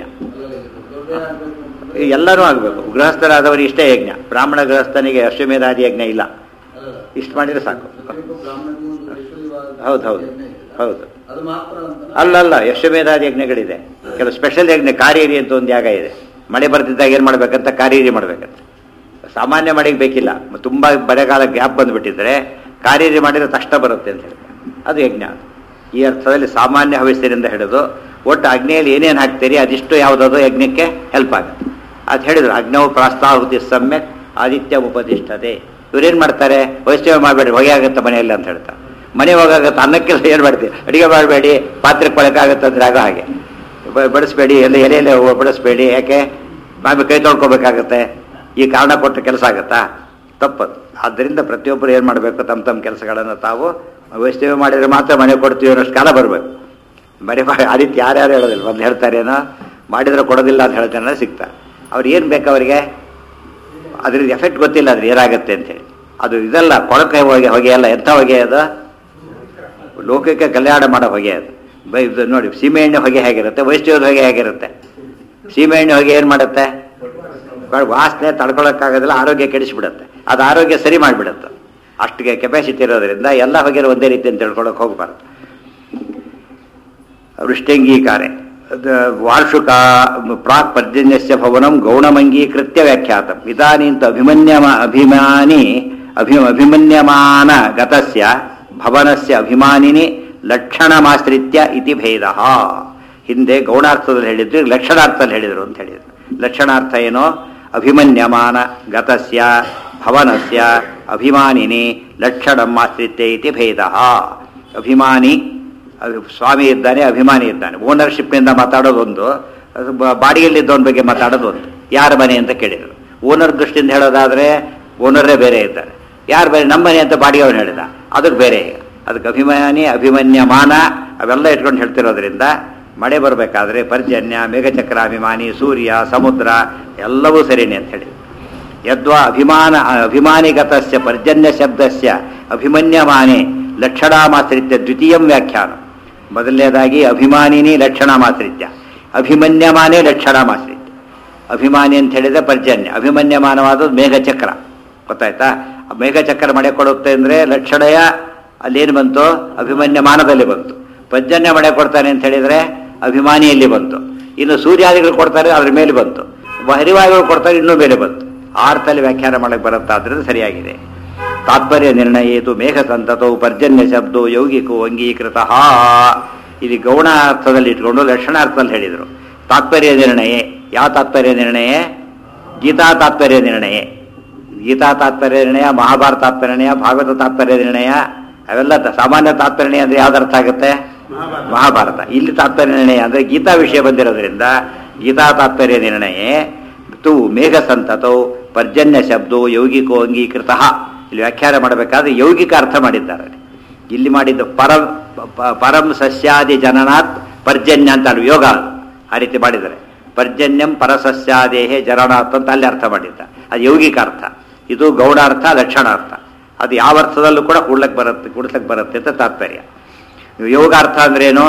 ಈ ಎಲ್ಲರೂ ಆಗಬೇಕು ಗೃಹಸ್ಥರಾದವರು ಇಷ್ಟೇ ಯಜ್ಞ ಬ್ರಾಹ್ಮಣ ಗೃಹಸ್ಥನಿಗೆ ಅಶ್ವಮೇಧಾದಿ ಯಜ್ಞ ಇಲ್ಲ ಇಷ್ಟು ಮಾಡಿದ್ರೆ ಸಾಕು ಹೌದು ಹೌದು ಹೌದು ಅದು ಮಾತ್ರ ಅಂತ ಅಲ್ಲಲ್ಲ ಯಶ್ವಮೇಧಾದಿ ಯಜ್ಞಗಳಿದೆ ಕೆಲವು ಸ್ಪೆಷಲ್ ಯಜ್ಞ ಕಾರೇರಿ ಅಂತ ಒಂದು ಜಾಗ ಇದೆ ಮಳೆ ಬರ್ತಿದ್ದಾಗ ಏನು ಮಾಡ್ಬೇಕಂತ ಕಾರೇರಿ ಮಾಡ್ಬೇಕಂತ ಸಾಮಾನ್ಯ ಮಳೆಗೆ ಬೇಕಿಲ್ಲ ಮ- ತುಂಬಾ ಬರೆಗಾಲ ಗ್ಯಾಪ್ ಬಂದ್ಬಿಟ್ಟಿದ್ರೆ ಕಾರೇರಿ ಮಾಡಿದ್ರೆ ತಕ್ಷಣ ಬರುತ್ತೆ ಅಂತ ಹೇಳ್ತಾರೆ ಅದು ಯಜ್ಞ ಈ ಅರ್ಥದಲ್ಲಿ ಸಾಮಾನ್ಯ ಹವಿಸ್ಸಿನಿಂದ ಹಿಡಿದು ಒಟ್ಟು ಅಗ್ನಿಯಲ್ಲಿ ಏನೇನು ಹಾಕ್ತೀರಿ ಅದಿಷ್ಟು ಯಾವುದಾದ್ರು ಯಜ್ಞಕ್ಕೆ ಹೆಲ್ಪ್ ಆಗುತ್ತೆ ಅದು ಹೇಳಿದ್ರು ಅಗ್ನವು ಪ್ರಾಸ್ತಾಹುತಿ ಸಮ್ಯಕ್ ಆದಿತ್ಯ ಉಪದಿಷ್ಟತೆ ಇವ್ರೇನು ಮಾಡ್ತಾರೆ ವೈಷ್ಣವ ಮಾಡಬೇಡಿ ಹೊಗೆ ಆಗುತ್ತೆ ಮನೆಯಲ್ಲಿ ಅಂತ ಹೇಳ್ತಾರೆ ಮನೆ ಹೋಗಾಗತ್ತೆ ಅನ್ನಕ್ಕೆಲ್ಲ ಏನು ಮಾಡ್ತೀವಿ ಅಡಿಗೆ ಮಾಡಬೇಡಿ ಪಾತ್ರೆ ಕೊಳಕಾಗತ್ತೆ ಅಂದ್ರೆ ಆಗೋ ಹಾಗೆ ಬ- ಬಡಿಸ್ಬೇಡಿ ಎಲ್ಲ ಎಲೆಯಲ್ಲೇ ಹೋಗ್- ಬಡಿಸ್ಬೇಡಿ ಯಾಕೆ ಆಮೇಲೆ ಕೈ ತೊಳ್ಕೊಬೇಕಾಗತ್ತೆ ಈ ಕಾರಣ ಕೊಟ್ಟು ಕೆಲಸ ಆಗತ್ತಾ ತಪ್ಪದು ಆದ್ದರಿಂದ ಪ್ರತಿಯೊಬ್ಬರು ಏನು ಮಾಡಬೇಕು ತಮ್ಮ ತಮ್ಮ ಕೆಲಸಗಳನ್ನು ತಾವು ವೈಷ್ಣವ ಮಾಡಿದರೆ ಮಾತ್ರ ಮನೆ ಕೊಡ್ತೀವಿ ಅನ್ನೋಷ್ಟು ಕಾಲ ಬರಬೇಕು ಮನೆ ಮಾಡಿ ಆದಿತ್ಯ ಯಾರ್ಯಾರು ಹೇಳೋದಿಲ್ಲ ಮೊದಲು ಹೇಳ್ತಾರೇನೋ ಮಾಡಿದ್ರೆ ಕೊಡೋದಿಲ್ಲ ಅಂತ ಹೇಳ್ತಾನೆ ಸಿಗ್ತಾರೆ ಅವ್ರು ಏನು ಬೇಕು ಅವರಿಗೆ ಅದ್ರದ್ದು ಎಫೆಕ್ಟ್ ಗೊತ್ತಿಲ್ಲ ಅದ್ರ ಏನಾಗುತ್ತೆ ಅಂತೇಳಿ ಅದು ಇದಲ್ಲ ಕೊಳಕೆ ಹೊಗೆ ಹೊಗೆ ಅಲ್ಲ ಎಂಥ ಹೊಗೆ ಅದು ಲೋಕಕ್ಕೆ ಕಲ್ಯಾಣ ಮಾಡೋ ಹೊಗೆ ಅದು ಬೈ ಇದು ನೋಡಿ ಸೀಮೆಎಣ್ಣೆ ಹೊಗೆ ಹೇಗಿರುತ್ತೆ ವೈಷ್ಣವದ ಹೊಗೆ ಹೇಗಿರುತ್ತೆ ಸೀಮೆಎಣ್ಣೆ ಹೊಗೆ ಏನು ಮಾಡುತ್ತೆ ಬ- ವಾಸನೆ ತಡ್ಕೊಳಕ್ಕಾಗೋದಿಲ್ಲ ಆರೋಗ್ಯ ಕೆಡಿಸ್ಬಿಡುತ್ತೆ ಅದು ಆರೋಗ್ಯ ಸರಿ ಮಾಡಿಬಿಡುತ್ತೆ ಅಷ್ಟಿಗೆ ಕೆಪಾಸಿಟಿ ಇರೋದ್ರಿಂದ ಎಲ್ಲ ಹೊಗೆ ಒಂದೇ ರೀತಿ ಅಂತ ತಿಳ್ಕೊಳಕ್ಕೆ ಹೋಗ್ಬಾರ್ದು ವೃಷ್ಟಂಗೀಕಾರೆ ಅದ ವಾರ್ಷಿಕ ಪ್ರಾಕ್ ಪರ್ಜನ್ಯಸ್ಯ ಭವನಂ ಗೌಣಮಂಗೀಕೃತ್ಯ ವ್ಯಾಖ್ಯಾತಂ ಇದಾನೀಂತ ಅಭಿಮನ್ಯಮ ಅಭಿಮಾನಿ ಅಭಿ ಅಭಿಮನ್ಯಮಾನ ಗತಸ್ಯ ಭವನಸ್ಯ ಅಭಿಮಾನಿನಿ ಲಕ್ಷಣಮಾಶ್ರಿತ್ಯ ಇತಿ ಭೇದ ಹಿಂದೆ ಗೌಣಾರ್ಥದಲ್ಲಿ ಹೇಳಿದ್ರು ಈಗ ಲಕ್ಷಣಾರ್ಥದಲ್ಲಿ ಹೇಳಿದರು ಅಂತ ಹೇಳಿದರು ಲಕ್ಷಣಾರ್ಥ ಏನೋ ಅಭಿಮನ್ಯಮಾನ ಗತಸ್ಯ ಭವನಸ್ಯ ಅಭಿಮಾನಿನಿ ಲಕ್ಷಣಂ ಆಶ್ರಿತ್ಯ ಇತಿ ಭೇದ ಅಭಿಮಾನಿ ಅದು ಸ್ವಾಮಿ ಇದ್ದಾನೆ ಅಭಿಮಾನಿ ಇದ್ದಾನೆ ಓನರ್ಶಿಪ್ನಿಂದ ಮಾತಾಡೋದೊಂದು ಅದು ಬ- ಬಾಡಿಗೆಯಲ್ಲಿದ್ದವನ ಬಗ್ಗೆ ಮಾತಾಡೋದು ಒಂದು ಯಾರ ಮನೆ ಅಂತ ಕೇಳಿದರು ಓನರ್ ದೃಷ್ಟಿಯಿಂದ ಹೇಳೋದಾದ್ರೆ ಓನರೇ ಬೇರೆ ಇದ್ದಾರೆ ಯಾರು ಬೇರೆ ನಮ್ಮ ಮನೆ ಅಂತ ಬಾಡಿಗೆ ಅವನು ಹೇಳಿದ ಅದಕ್ಕೆ ಬೇರೆ ಅದಕ್ಕೆ ಅಭಿಮಾನಿ ಅಭಿಮನ್ಯಮಾನ ಅವೆಲ್ಲ ಇಟ್ಕೊಂಡು ಹೇಳ್ತಿರೋದ್ರಿಂದ ಮಳೆ ಬರಬೇಕಾದ್ರೆ ಪರ್ಜನ್ಯ ಮೇಘಚಕ್ರ ಅಭಿಮಾನಿ ಸೂರ್ಯ ಸಮುದ್ರ ಎಲ್ಲವೂ ಸರಿನೇ ಅಂತ ಹೇಳಿ ಯದ್ವಾ ಅಭಿಮಾನ ಅಭಿಮಾನಿಗತಸ್ಯ ಪರ್ಜನ್ಯ ಶಬ್ದಸ್ಯ ಅಭಿಮನ್ಯಮಾನೆ ಲಕ್ಷಣಾಮಾಶ್ರಿತ್ಯ ದ್ವಿತೀಯಂ ವ್ಯಾಖ್ಯಾನ ಮೊದಲನೇದಾಗಿ ಅಭಿಮಾನಿನಿ ಲಕ್ಷಣಾಮಾಶ್ರಿತ್ಯ ಅಭಿಮನ್ಯಮಾನೇ ಲಕ್ಷಣಾಮಾಶ್ರಿತ್ಯ ಅಭಿಮಾನಿ ಅಂತ ಹೇಳಿದ್ರೆ ಪರ್ಜನ್ಯ ಅಭಿಮನ್ಯಮಾನವಾದದ್ದು ಮೇಘಚಕ್ರ ಗೊತ್ತಾಯ್ತಾ ಆ ಮೇಘಚಕ್ರ ಮಳೆ ಕೊಡುತ್ತೆ ಅಂದರೆ ಲಕ್ಷಣಯ ಅಲ್ಲೇನು ಬಂತು ಅಭಿಮನ್ಯ ಮಾನದಲ್ಲಿ ಬಂತು ಪರ್ಜನ್ಯ ಮಳೆ ಕೊಡ್ತಾನೆ ಅಂತ ಹೇಳಿದ್ರೆ ಅಭಿಮಾನಿಯಲ್ಲಿ ಬಂತು ಇನ್ನು ಸೂರ್ಯಾದಿಗಳು ಕೊಡ್ತಾರೆ ಅದ್ರ ಮೇಲೆ ಬಂತು ಹರಿವಾಯುಗಳು ಕೊಡ್ತಾರೆ ಇನ್ನೂ ಮೇಲೆ ಬಂತು ಆರ್ತಲ್ಲಿ ವ್ಯಾಖ್ಯಾನ ಮಾಡಕ್ಕೆ ಬರುತ್ತಾದ್ರಿಂದ ಸರಿಯಾಗಿದೆ ತಾತ್ಪರ್ಯ ನಿರ್ಣಯೇತು ಮೇಘ ಸಂತತವು ಪರ್ಜನ್ಯ ಶಬ್ದೋ ಯೌಗಿಕೋ ಅಂಗೀಕೃತ ಇಲ್ಲಿ ಗೌಣ ಅರ್ಥದಲ್ಲಿ ಇಟ್ಕೊಂಡು ಲಕ್ಷಣಾರ್ಥದಲ್ಲಿ ಹೇಳಿದರು ತಾತ್ಪರ್ಯ ನಿರ್ಣಯ ಯಾವ ತಾತ್ಪರ್ಯ ನಿರ್ಣಯ ಗೀತಾ ತಾತ್ಪರ್ಯ ನಿರ್ಣಯ ಗೀತಾ ತಾತ್ಪರ್ಯ ನಿರ್ಣಯ ಮಹಾಭಾರತ ತಾತ್ಪರ್ಯ ನಿರ್ಣಯ ಭಾಗವತ ತಾತ್ಪರ್ಯ ನಿರ್ಣಯ ಅವೆಲ್ಲ ತ- ಸಾಮಾನ್ಯ ತಾತ್ಪರ್ಯ ಅಂದ್ರೆ ಯಾವ್ದು ಅರ್ಥ ಆಗುತ್ತೆ ಮಹಾಭಾರತ ಇಲ್ಲಿ ತಾತ್ಪರ್ಯ ನಿರ್ಣಯ ಅಂದ್ರೆ ಗೀತಾ ವಿಷಯ ಬಂದಿರೋದ್ರಿಂದ ಗೀತಾ ತಾತ್ಪರ್ಯ ನಿರ್ಣಯ ತು ಮೇಘ ಸಂತತೌ ಪರ್ಜನ್ಯ ಶಬ್ದೋ ಯೌಗಿಕೋ ಅಂಗೀಕೃತ ಇಲ್ಲಿ ವ್ಯಾಖ್ಯಾನ ಮಾಡಬೇಕಾದ್ರೆ ಯೌಗಿಕ ಅರ್ಥ ಮಾಡಿದ್ದಾರೆ ಇಲ್ಲಿ ಮಾಡಿದ್ದು ಪರಂ ಪ- ಪರಂ ಸಸ್ಯಾದಿ ಜನನಾತ್ ಪರ್ಜನ್ಯ ಅಂತ ಅಲ್ಲಿ ಯೋಗ ಅದು. ಆ ರೀತಿ ಮಾಡಿದ್ದಾರೆ ಪರ್ಜನ್ಯಂ ಪರಸಸ್ಯಾದೇಹೇ ಜರಣಾತ್ ಅಂತ ಅಲ್ಲಿ ಅರ್ಥ ಮಾಡಿದ್ದ ಅದು ಯೌಗಿಕ ಅರ್ಥ ಇದು ಗೌಡಾರ್ಥ ಲಕ್ಷಣಾರ್ಥ ಅದು ಯಾವ ಅರ್ಥದಲ್ಲೂ ಕೂಡ ಕೂಡ್ಲಕ್ಕೆ ಬರುತ್ತೆ ಕೂಡ್ಸಕ್ಕೆ ಬರುತ್ತೆ ಅಂತ ತಾತ್ಪರ್ಯ ಯೋಗಾರ್ಥ ಅಂದ್ರೇನು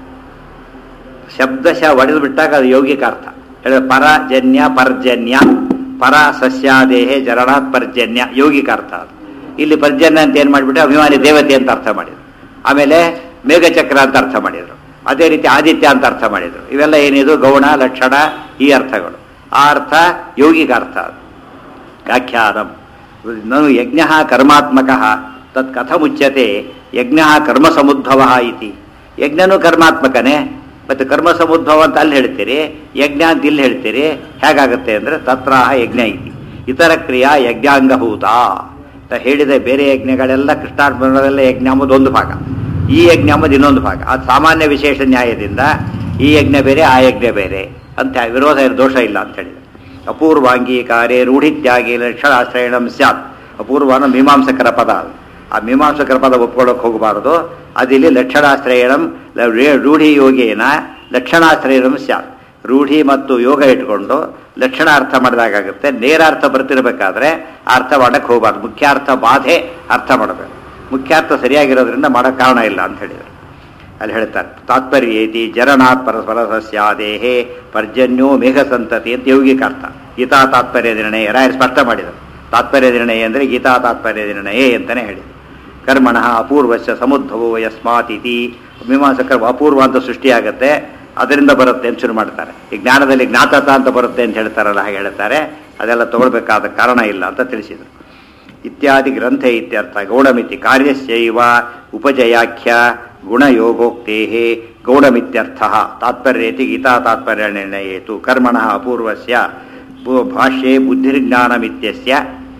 ಶಬ್ದಶಃ ಒಡೆದು ಬಿಟ್ಟಾಗ ಅದು ಯೌಗಿಕ ಅರ್ಥ ಹೇಳಿದ್ರೆ ಪರಜನ್ಯ ಪರ್ಜನ್ಯ ಪರ ಸಸ್ಯಾದೇಹೇ ಜರಣಾತ್ ಪರ್ಜನ್ಯ ಯೌಗಿಕ ಅರ್ಥ ಅದು ಇಲ್ಲಿ ಪರ್ಜನ್ಯ ಅಂತ ಏನು ಮಾಡಿಬಿಟ್ಟು ಅಭಿಮಾನಿ ದೇವತೆ ಅಂತ ಅರ್ಥ ಮಾಡಿದ್ರು ಆಮೇಲೆ ಮೇಘಚಕ್ರ ಅಂತ ಅರ್ಥ ಮಾಡಿದ್ರು ಅದೇ ರೀತಿ ಆದಿತ್ಯ ಅಂತ ಅರ್ಥ ಮಾಡಿದ್ರು ಇವೆಲ್ಲ ಏನಿದು ಗೌಣ ಲಕ್ಷಣ ಈ ಅರ್ಥಗಳು ಆ ಅರ್ಥ ಯೌಗಿಕ ಅರ್ಥ ಅದು ವ್ಯಾಖ್ಯಾನಂ ನಾನು ಯಜ್ಞ ಕರ್ಮಾತ್ಮಕ ತತ್ ಕಥಮುಚ್ಯತೆ ಯಜ್ಞ ಕರ್ಮ ಸಮುದ್ಭವ ಇತಿ ಯಜ್ಞನೂ ಕರ್ಮಾತ್ಮಕನೇ ಮತ್ತು ಕರ್ಮ ಸಮುದ್ಭವ ಅಂತ ಅಲ್ಲಿ ಹೇಳ್ತೀರಿ ಯಜ್ಞ ಅಂತ ಇಲ್ಲಿ ಹೇಳ್ತೀರಿ ಹೇಗಾಗುತ್ತೆ ಅಂದರೆ ತತ್ರಾಹ ಯಜ್ಞ ಇತಿ ಇತರ ಕ್ರಿಯಾ ಯಜ್ಞಾಂಗಭೂತ ಅಂತ ಹೇಳಿದ ಬೇರೆ ಯಜ್ಞಗಳೆಲ್ಲ ಕೃಷ್ಣಾರ್ಪಣದಲ್ಲ ಯಜ್ಞ ಎಂಬುದು ಒಂದು ಭಾಗ ಈ ಯಜ್ಞ ಎಂಬುದು ಇನ್ನೊಂದು ಭಾಗ ಅದು ಸಾಮಾನ್ಯ ವಿಶೇಷ ನ್ಯಾಯದಿಂದ ಈ ಯಜ್ಞ ಬೇರೆ ಆ ಯಜ್ಞ ಬೇರೆ ಅಂತ ವಿರೋಧ ದೋಷ ಇಲ್ಲ ಅಂತ ಹೇಳಿದೆ ಅಪೂರ್ವಾಂಗೀಕಾರೇ ರೂಢಿತ್ಯಾಗಿ ಲಕ್ಷಣಾಶ್ರಯಣಂ ಸ್ಯಾತ್ ಅಪೂರ್ವನ ಮೀಮಾಂಸಕರ ಪದ ಅದು. ಆ ಮೀಮಾಂಸಕರ ಪದ ಒಪ್ಕೊಳ್ಳೋಕೆ ಹೋಗಬಾರದು ಅದಿಲ್ಲಿ ಲಕ್ಷಣಾಶ್ರಯಣಂ ಲ- ರೇ- ರೂಢಿ ಯೋಗೇನ ಲಕ್ಷಣಾಶ್ರಯಣಂ ಸ್ಯಾತ್ ರೂಢಿ ಮತ್ತು ಯೋಗ ಇಟ್ಕೊಂಡು ಲಕ್ಷಣ ಅರ್ಥ ಮಾಡಿದಾಗುತ್ತೆ ನೇರ ಅರ್ಥ ಬರ್ತಿರ್ಬೇಕಾದ್ರೆ ಆ ಅರ್ಥ ಮಾಡಕ್ಕೆ ಹೋಗಬಾರ್ದು ಮುಖ್ಯಾರ್ಥ ಬಾಧೆ ಅರ್ಥ ಮಾಡಬೇಕು ಮುಖ್ಯಾರ್ಥ ಸರಿಯಾಗಿರೋದ್ರಿಂದ ಮಾಡೋ ಕಾರಣ ಇಲ್ಲ ಅಂತ ಹೇಳಿದರು ಅಲ್ಲಿ ಹೇಳ್ತಾರೆ ತಾತ್ಪರ್ಯೇತಿ ಜರಣಾತ್ ಪರಸ್ಪರ ಸಸ್ಯಾದೇಹೇ ಪರ್ಜನ್ಯೋ ಮೇಘ ಸಂತತಿ ಅಂತ ಯೌಗಿಕ ಅರ್ಥ ಗೀತಾ ತಾತ್ಪರ್ಯ ನಿರ್ಣಯ ರಾಯರು ಸ್ಪಷ್ಟ ಮಾಡಿದರು ತಾತ್ಪರ್ಯ ನಿರ್ಣಯ ಅಂದರೆ ಗೀತಾ ತಾತ್ಪರ್ಯ ನಿರ್ಣಯ ಅಂತಲೇ ಹೇಳಿದರು ಕರ್ಮಣ ಅಪೂರ್ವಸ್ಯ ಸಮುದ್ಭವೋ ಯಸ್ಮಾತ್ ಇತಿ ಮೀಮಾಂಸಕರು ಅಪೂರ್ವ ಅಂತ ಸೃಷ್ಟಿಯಾಗತ್ತೆ ಅದರಿಂದ ಬರುತ್ತೆ ಅಂತ ಶುರು ಮಾಡ್ತಾರೆ ಈ ಜ್ಞಾನದಲ್ಲಿ ಜ್ಞಾತತ ಅಂತ ಬರುತ್ತೆ ಅಂತ ಹೇಳ್ತಾರಲ್ಲ ಹಾಗೆ ಹೇಳ್ತಾರೆ ಅದೆಲ್ಲ ತಗೊಳ್ಬೇಕಾದ ಕಾರಣ ಇಲ್ಲ ಅಂತ ತಿಳಿಸಿದರು ಇತ್ಯಾದಿ ಗ್ರಂಥ ಇತ್ಯರ್ಥ ಗೌಡಮಿತಿ ಕಾರ್ಯಸ್ಯೈವ ಉಪಜಯಾಖ್ಯ ಗುಣಯೋಗೋಕ್ತೇ ಗೌಡಮಿತ್ಯರ್ಥ ತಾತ್ಪರ್ಯೇತಿ ಗೀತಾ ತಾತ್ಪರ್ಯ ನಿರ್ಣಯೇತು ಕರ್ಮಣ ಅಪೂರ್ವಸ್ಯ ಭೂ- ಭಾಷ್ಯೆ ಬುದ್ಧಿರ್ಜ್ಞಾನಮಿತ್ಯಸ್ಯ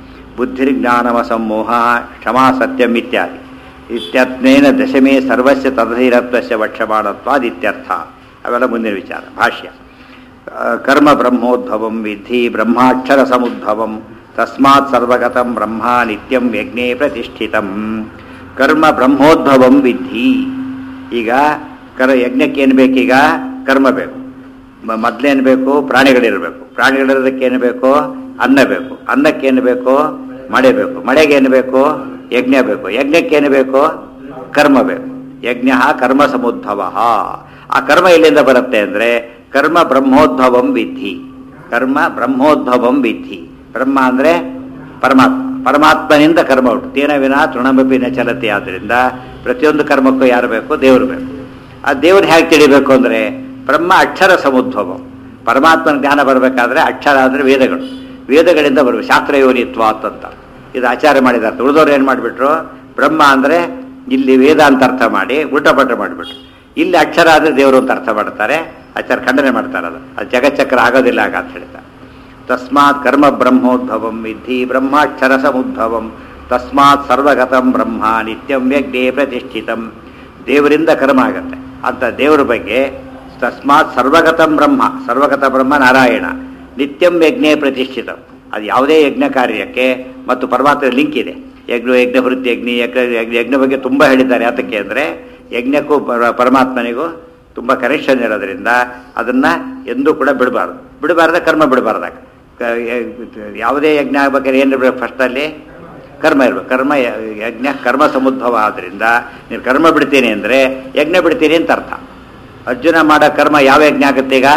ಬುದ್ಧಿರ್ಜ್ಞಾನಮಸಮ್ಮೋಹ ಕ್ಷಮಾ ಸತ್ಯಂ ಇತ್ಯಾದಿ ಇತ್ಯತ್ನೇನ ದಶಮೇ ಸರ್ವಸ್ಯ ತದಧೀರತ್ವಸ್ಯ ವಕ್ಷಮಾಣತ್ವಾದಿತ್ಯರ್ಥ ಅವೆಲ್ಲ ಮುಂದಿನ ವಿಚಾರ ಭಾಷ್ಯ ಆ, ಕರ್ಮ ಬ್ರಹ್ಮೋದ್ಭವಂ ವಿಧಿ ಬ್ರಹ್ಮಾಕ್ಷರ ಸಮುದ್ಭವಂ ತಸ್ಮಾತ್ ಸರ್ವಗತಂ ಬ್ರಹ್ಮ ನಿತ್ಯಂ ಯಜ್ಞೇ ಪ್ರತಿಷ್ಠಿತಂ ಕರ್ಮ ಬ್ರಹ್ಮೋದ್ಭವಂ ವಿಧಿ ಈಗ ಕರ ಯಜ್ಞಕ್ಕೇನು ಬೇಕೀಗ ಕರ್ಮ ಬೇಕು ಮ- ಮೊದ್ಲೇನು ಬೇಕು ಪ್ರಾಣಿಗಳಿರಬೇಕು ಪ್ರಾಣಿಗಳಿರೋದಕ್ಕೆ ಏನು ಬೇಕು ಅನ್ನ ಬೇಕು ಅನ್ನಕ್ಕೇನು ಬೇಕು ಮಳೆ ಬೇಕು ಮಳೆಗೇನು ಬೇಕು ಯಜ್ಞ ಬೇಕು ಯಜ್ಞಕ್ಕೇನು ಬೇಕು ಕರ್ಮ ಬೇಕು ಯಜ್ಞ ಕರ್ಮ ಸಮುದ್ಭವ ಆ ಕರ್ಮ ಎಲ್ಲಿಂದ ಬರುತ್ತೆ ಅಂದ್ರೆ ಕರ್ಮ ಬ್ರಹ್ಮೋದ್ಭವಂ ವಿಧಿ ಕರ್ಮ ಬ್ರಹ್ಮೋದ್ಭವಂ ವಿಧಿ ಬ್ರಹ್ಮ ಅಂದ್ರೆ ಪರಮಾತ್ಮ ಪರಮಾತ್ಮನಿಂದ ಕರ್ಮ ಉಂಟು ತೇನ ವಿನ ತೃಣಮಪಿ ನ ಚಲತೆ ಆದ್ರಿಂದ ಪ್ರತಿಯೊಂದು ಕರ್ಮಕ್ಕೂ ಯಾರು ಬೇಕು ದೇವರು ಬೇಕು ಆ ದೇವ್ರು ಹೇಗೆ ತಿಳಿಬೇಕು ಅಂದ್ರೆ ಬ್ರಹ್ಮ ಅಕ್ಷರ ಸಮುದ್ಭವಂ ಪರಮಾತ್ಮನ ಜ್ಞಾನ ಬರಬೇಕಾದ್ರೆ ಅಕ್ಷರ ಅಂದ್ರೆ ವೇದಗಳು ವೇದಗಳಿಂದ ಬರಬೇಕು ಶಾಸ್ತ್ರ ಯೋನಿತ್ವ ಅಂತ ಇದು ಆಚಾರ ಮಾಡಿದಾರೆ ಉಳಿದವ್ರು ಏನು ಮಾಡಿಬಿಟ್ರು ಬ್ರಹ್ಮ ಅಂದ್ರೆ ಇಲ್ಲಿ ವೇದ ಅಂತ ಅರ್ಥ ಮಾಡಿ ಉಲ್ಟಪಟ್ಟ ಮಾಡಿಬಿಟ್ರು ಇಲ್ಲಿ ಅಕ್ಷರ ಅಂದ್ರೆ ದೇವರು ಅಂತ ಅರ್ಥ ಮಾಡ್ತಾರೆ ಆಚಾರ ಖಂಡನೆ ಮಾಡ್ತಾರೆ ಅದು ಅದು ಜಗಚ್ಚಕ್ರ ಆಗೋದಿಲ್ಲ ಆಗ ಅಂತ ಹೇಳ್ತಾರೆ ತಸ್ಮಾತ್ ಕರ್ಮ ಬ್ರಹ್ಮೋದ್ಭವಂ ವಿಧಿ ಬ್ರಹ್ಮಾಕ್ಷರ ಸಮುದ್ಭವಂ ತಸ್ಮಾತ್ ಸರ್ವಗತಂ ಬ್ರಹ್ಮ ನಿತ್ಯಂ ಯಜ್ಞೆ ಪ್ರತಿಷ್ಠಿತಂ ದೇವರಿಂದ ಕರ್ಮ ಆಗತ್ತೆ ಅಂತ ದೇವರ ಬಗ್ಗೆ ತಸ್ಮಾತ್ ಸರ್ವಗತಂ ಬ್ರಹ್ಮ ಸರ್ವಗತ ಬ್ರಹ್ಮ ನಾರಾಯಣ ನಿತ್ಯಂ ಯಜ್ಞೆ ಪ್ರತಿಷ್ಠಿತಂ ಅದು ಯಾವುದೇ ಯಜ್ಞ ಕಾರ್ಯಕ್ಕೆ ಮತ್ತು ಪರಮಾತ್ಮ ಲಿಂಕ್ ಇದೆ ಯಜ್ಞ ಯಜ್ಞ ವೃತ್ತಿ ಯಜ್ಞ ಯಜ್ಞ ಯಜ್ಞ- ಯಜ್ಞ ಬಗ್ಗೆ ತುಂಬ ಹೇಳಿದ್ದಾರೆ ಯಾತಕ್ಕೆ ಅಂದರೆ ಯಜ್ಞಕ್ಕೂ ಪರ- ಪರಮಾತ್ಮನಿಗೂ ತುಂಬ ಕನೆಕ್ಷನ್ ಇರೋದ್ರಿಂದ ಅದನ್ನ ಎಂದೂ ಕೂಡ ಬಿಡಬಾರ್ದು ಬಿಡಬಾರ್ದ ಕರ್ಮ ಬಿಡಬಾರ್ದಾಗ ಕ- ಯ- ಯಾವುದೇ ಯಜ್ಞ ಆಗ್ಬೇಕಾದ್ರೆ ಏನು ಇರಬೇಕು ಫಸ್ಟಲ್ಲಿ ಕರ್ಮ ಇರಬೇಕು ಕರ್ಮ ಯ- ಯಜ್ಞ ಕರ್ಮ ಸಮುದ್ಭವ ಆದ್ರಿಂದ ನೀನು ಕರ್ಮ ಬಿಡ್ತೀನಿ ಅಂದರೆ ಯಜ್ಞ ಬಿಡ್ತೀನಿ ಅಂತ ಅರ್ಥ ಅರ್ಜುನ ಮಾಡೋ ಕರ್ಮ ಯಾವ ಯಜ್ಞ ಆಗುತ್ತೆ ಈಗ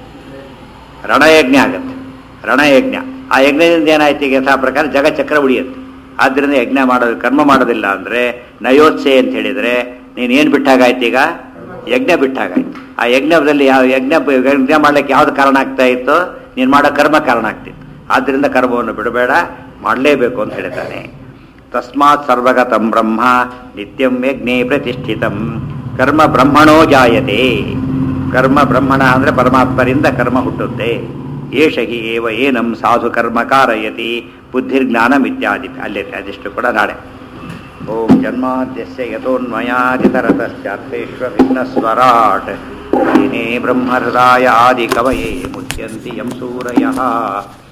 ರಣಯಜ್ಞ ಆಗುತ್ತೆ ರಣಯಜ್ಞ ಆ ಯಜ್ಞದಿಂದ ಏನಾಯ್ತು ಈಗ ಯಥಾ ಪ್ರಕಾರ ಜಗಚಕ್ರ ಉಳಿಯುತ್ತೆ ಆದ್ದರಿಂದ ಯಜ್ಞ ಮಾಡೋದು ಕರ್ಮ ಮಾಡೋದಿಲ್ಲ ಅಂದರೆ ನಯೋತ್ಸೆ ಅಂತ ಹೇಳಿದರೆ ನೀನು ಏನು ಬಿಟ್ಟಾಗಾಯ್ತು ಈಗ ಯಜ್ಞ ಬಿಟ್ಟಾಗಾಯ್ತು ಆ ಯಜ್ಞದಲ್ಲಿ ಯಾವ ಯಜ್ಞ ಯಜ್ಞ ಮಾಡ್ಲಿಕ್ಕೆ ಯಾವ್ದು ಕಾರಣ ಆಗ್ತಾ ಇತ್ತು ನೀನು ಮಾಡೋ ಕರ್ಮ ಕಾರಣ ಆಗ್ತಿತ್ತು ಆದ್ದರಿಂದ ಕರ್ಮವನ್ನು ಬಿಡಬೇಡ ಮಾಡಲೇಬೇಕು ಅಂತ ಹೇಳಿದ್ದಾನೆ ತಸ್ಮಾತ್ ಸರ್ವಗತಂ ಬ್ರಹ್ಮ ನಿತ್ಯಂ ಯಜ್ಞೆ ಪ್ರತಿಷ್ಠಿತಂ ಕರ್ಮ ಬ್ರಹ್ಮಣೋ ಜಾಯತೆ ಕರ್ಮ ಬ್ರಹ್ಮಣ ಅಂದರೆ ಪರಮಾತ್ಮರಿಂದ ಕರ್ಮ ಹುಟ್ಟುತ್ತೆ ಏಷ ಹಿ ಏವ ಏನಂ ಸಾಧು ಕರ್ಮ ಕಾರಯತಿ ಬುದ್ಧಿರ್ಜ್ಞಾನಂ ಇತ್ಯಾದಿ ಅಲ್ಲಿ ಅದಿಷ್ಟು ಕೂಡ ನಾಳೆ ಓಂ ಜನ್ಮಾದ್ಯಸ್ಯ ಯತೋನ್ಮಯಾದಿತರತಶ್ಚಾರ್ಥೇಷ್ವಭಿಘ್ನಸ್ವರಾಟ್ ಏನೇ ಬ್ರಹ್ಮಹೃದಾಯ ಆದಿಕವಯೇ ಮುಚ್ಯಂತಿ ಯಂ ಸೂರಯಃ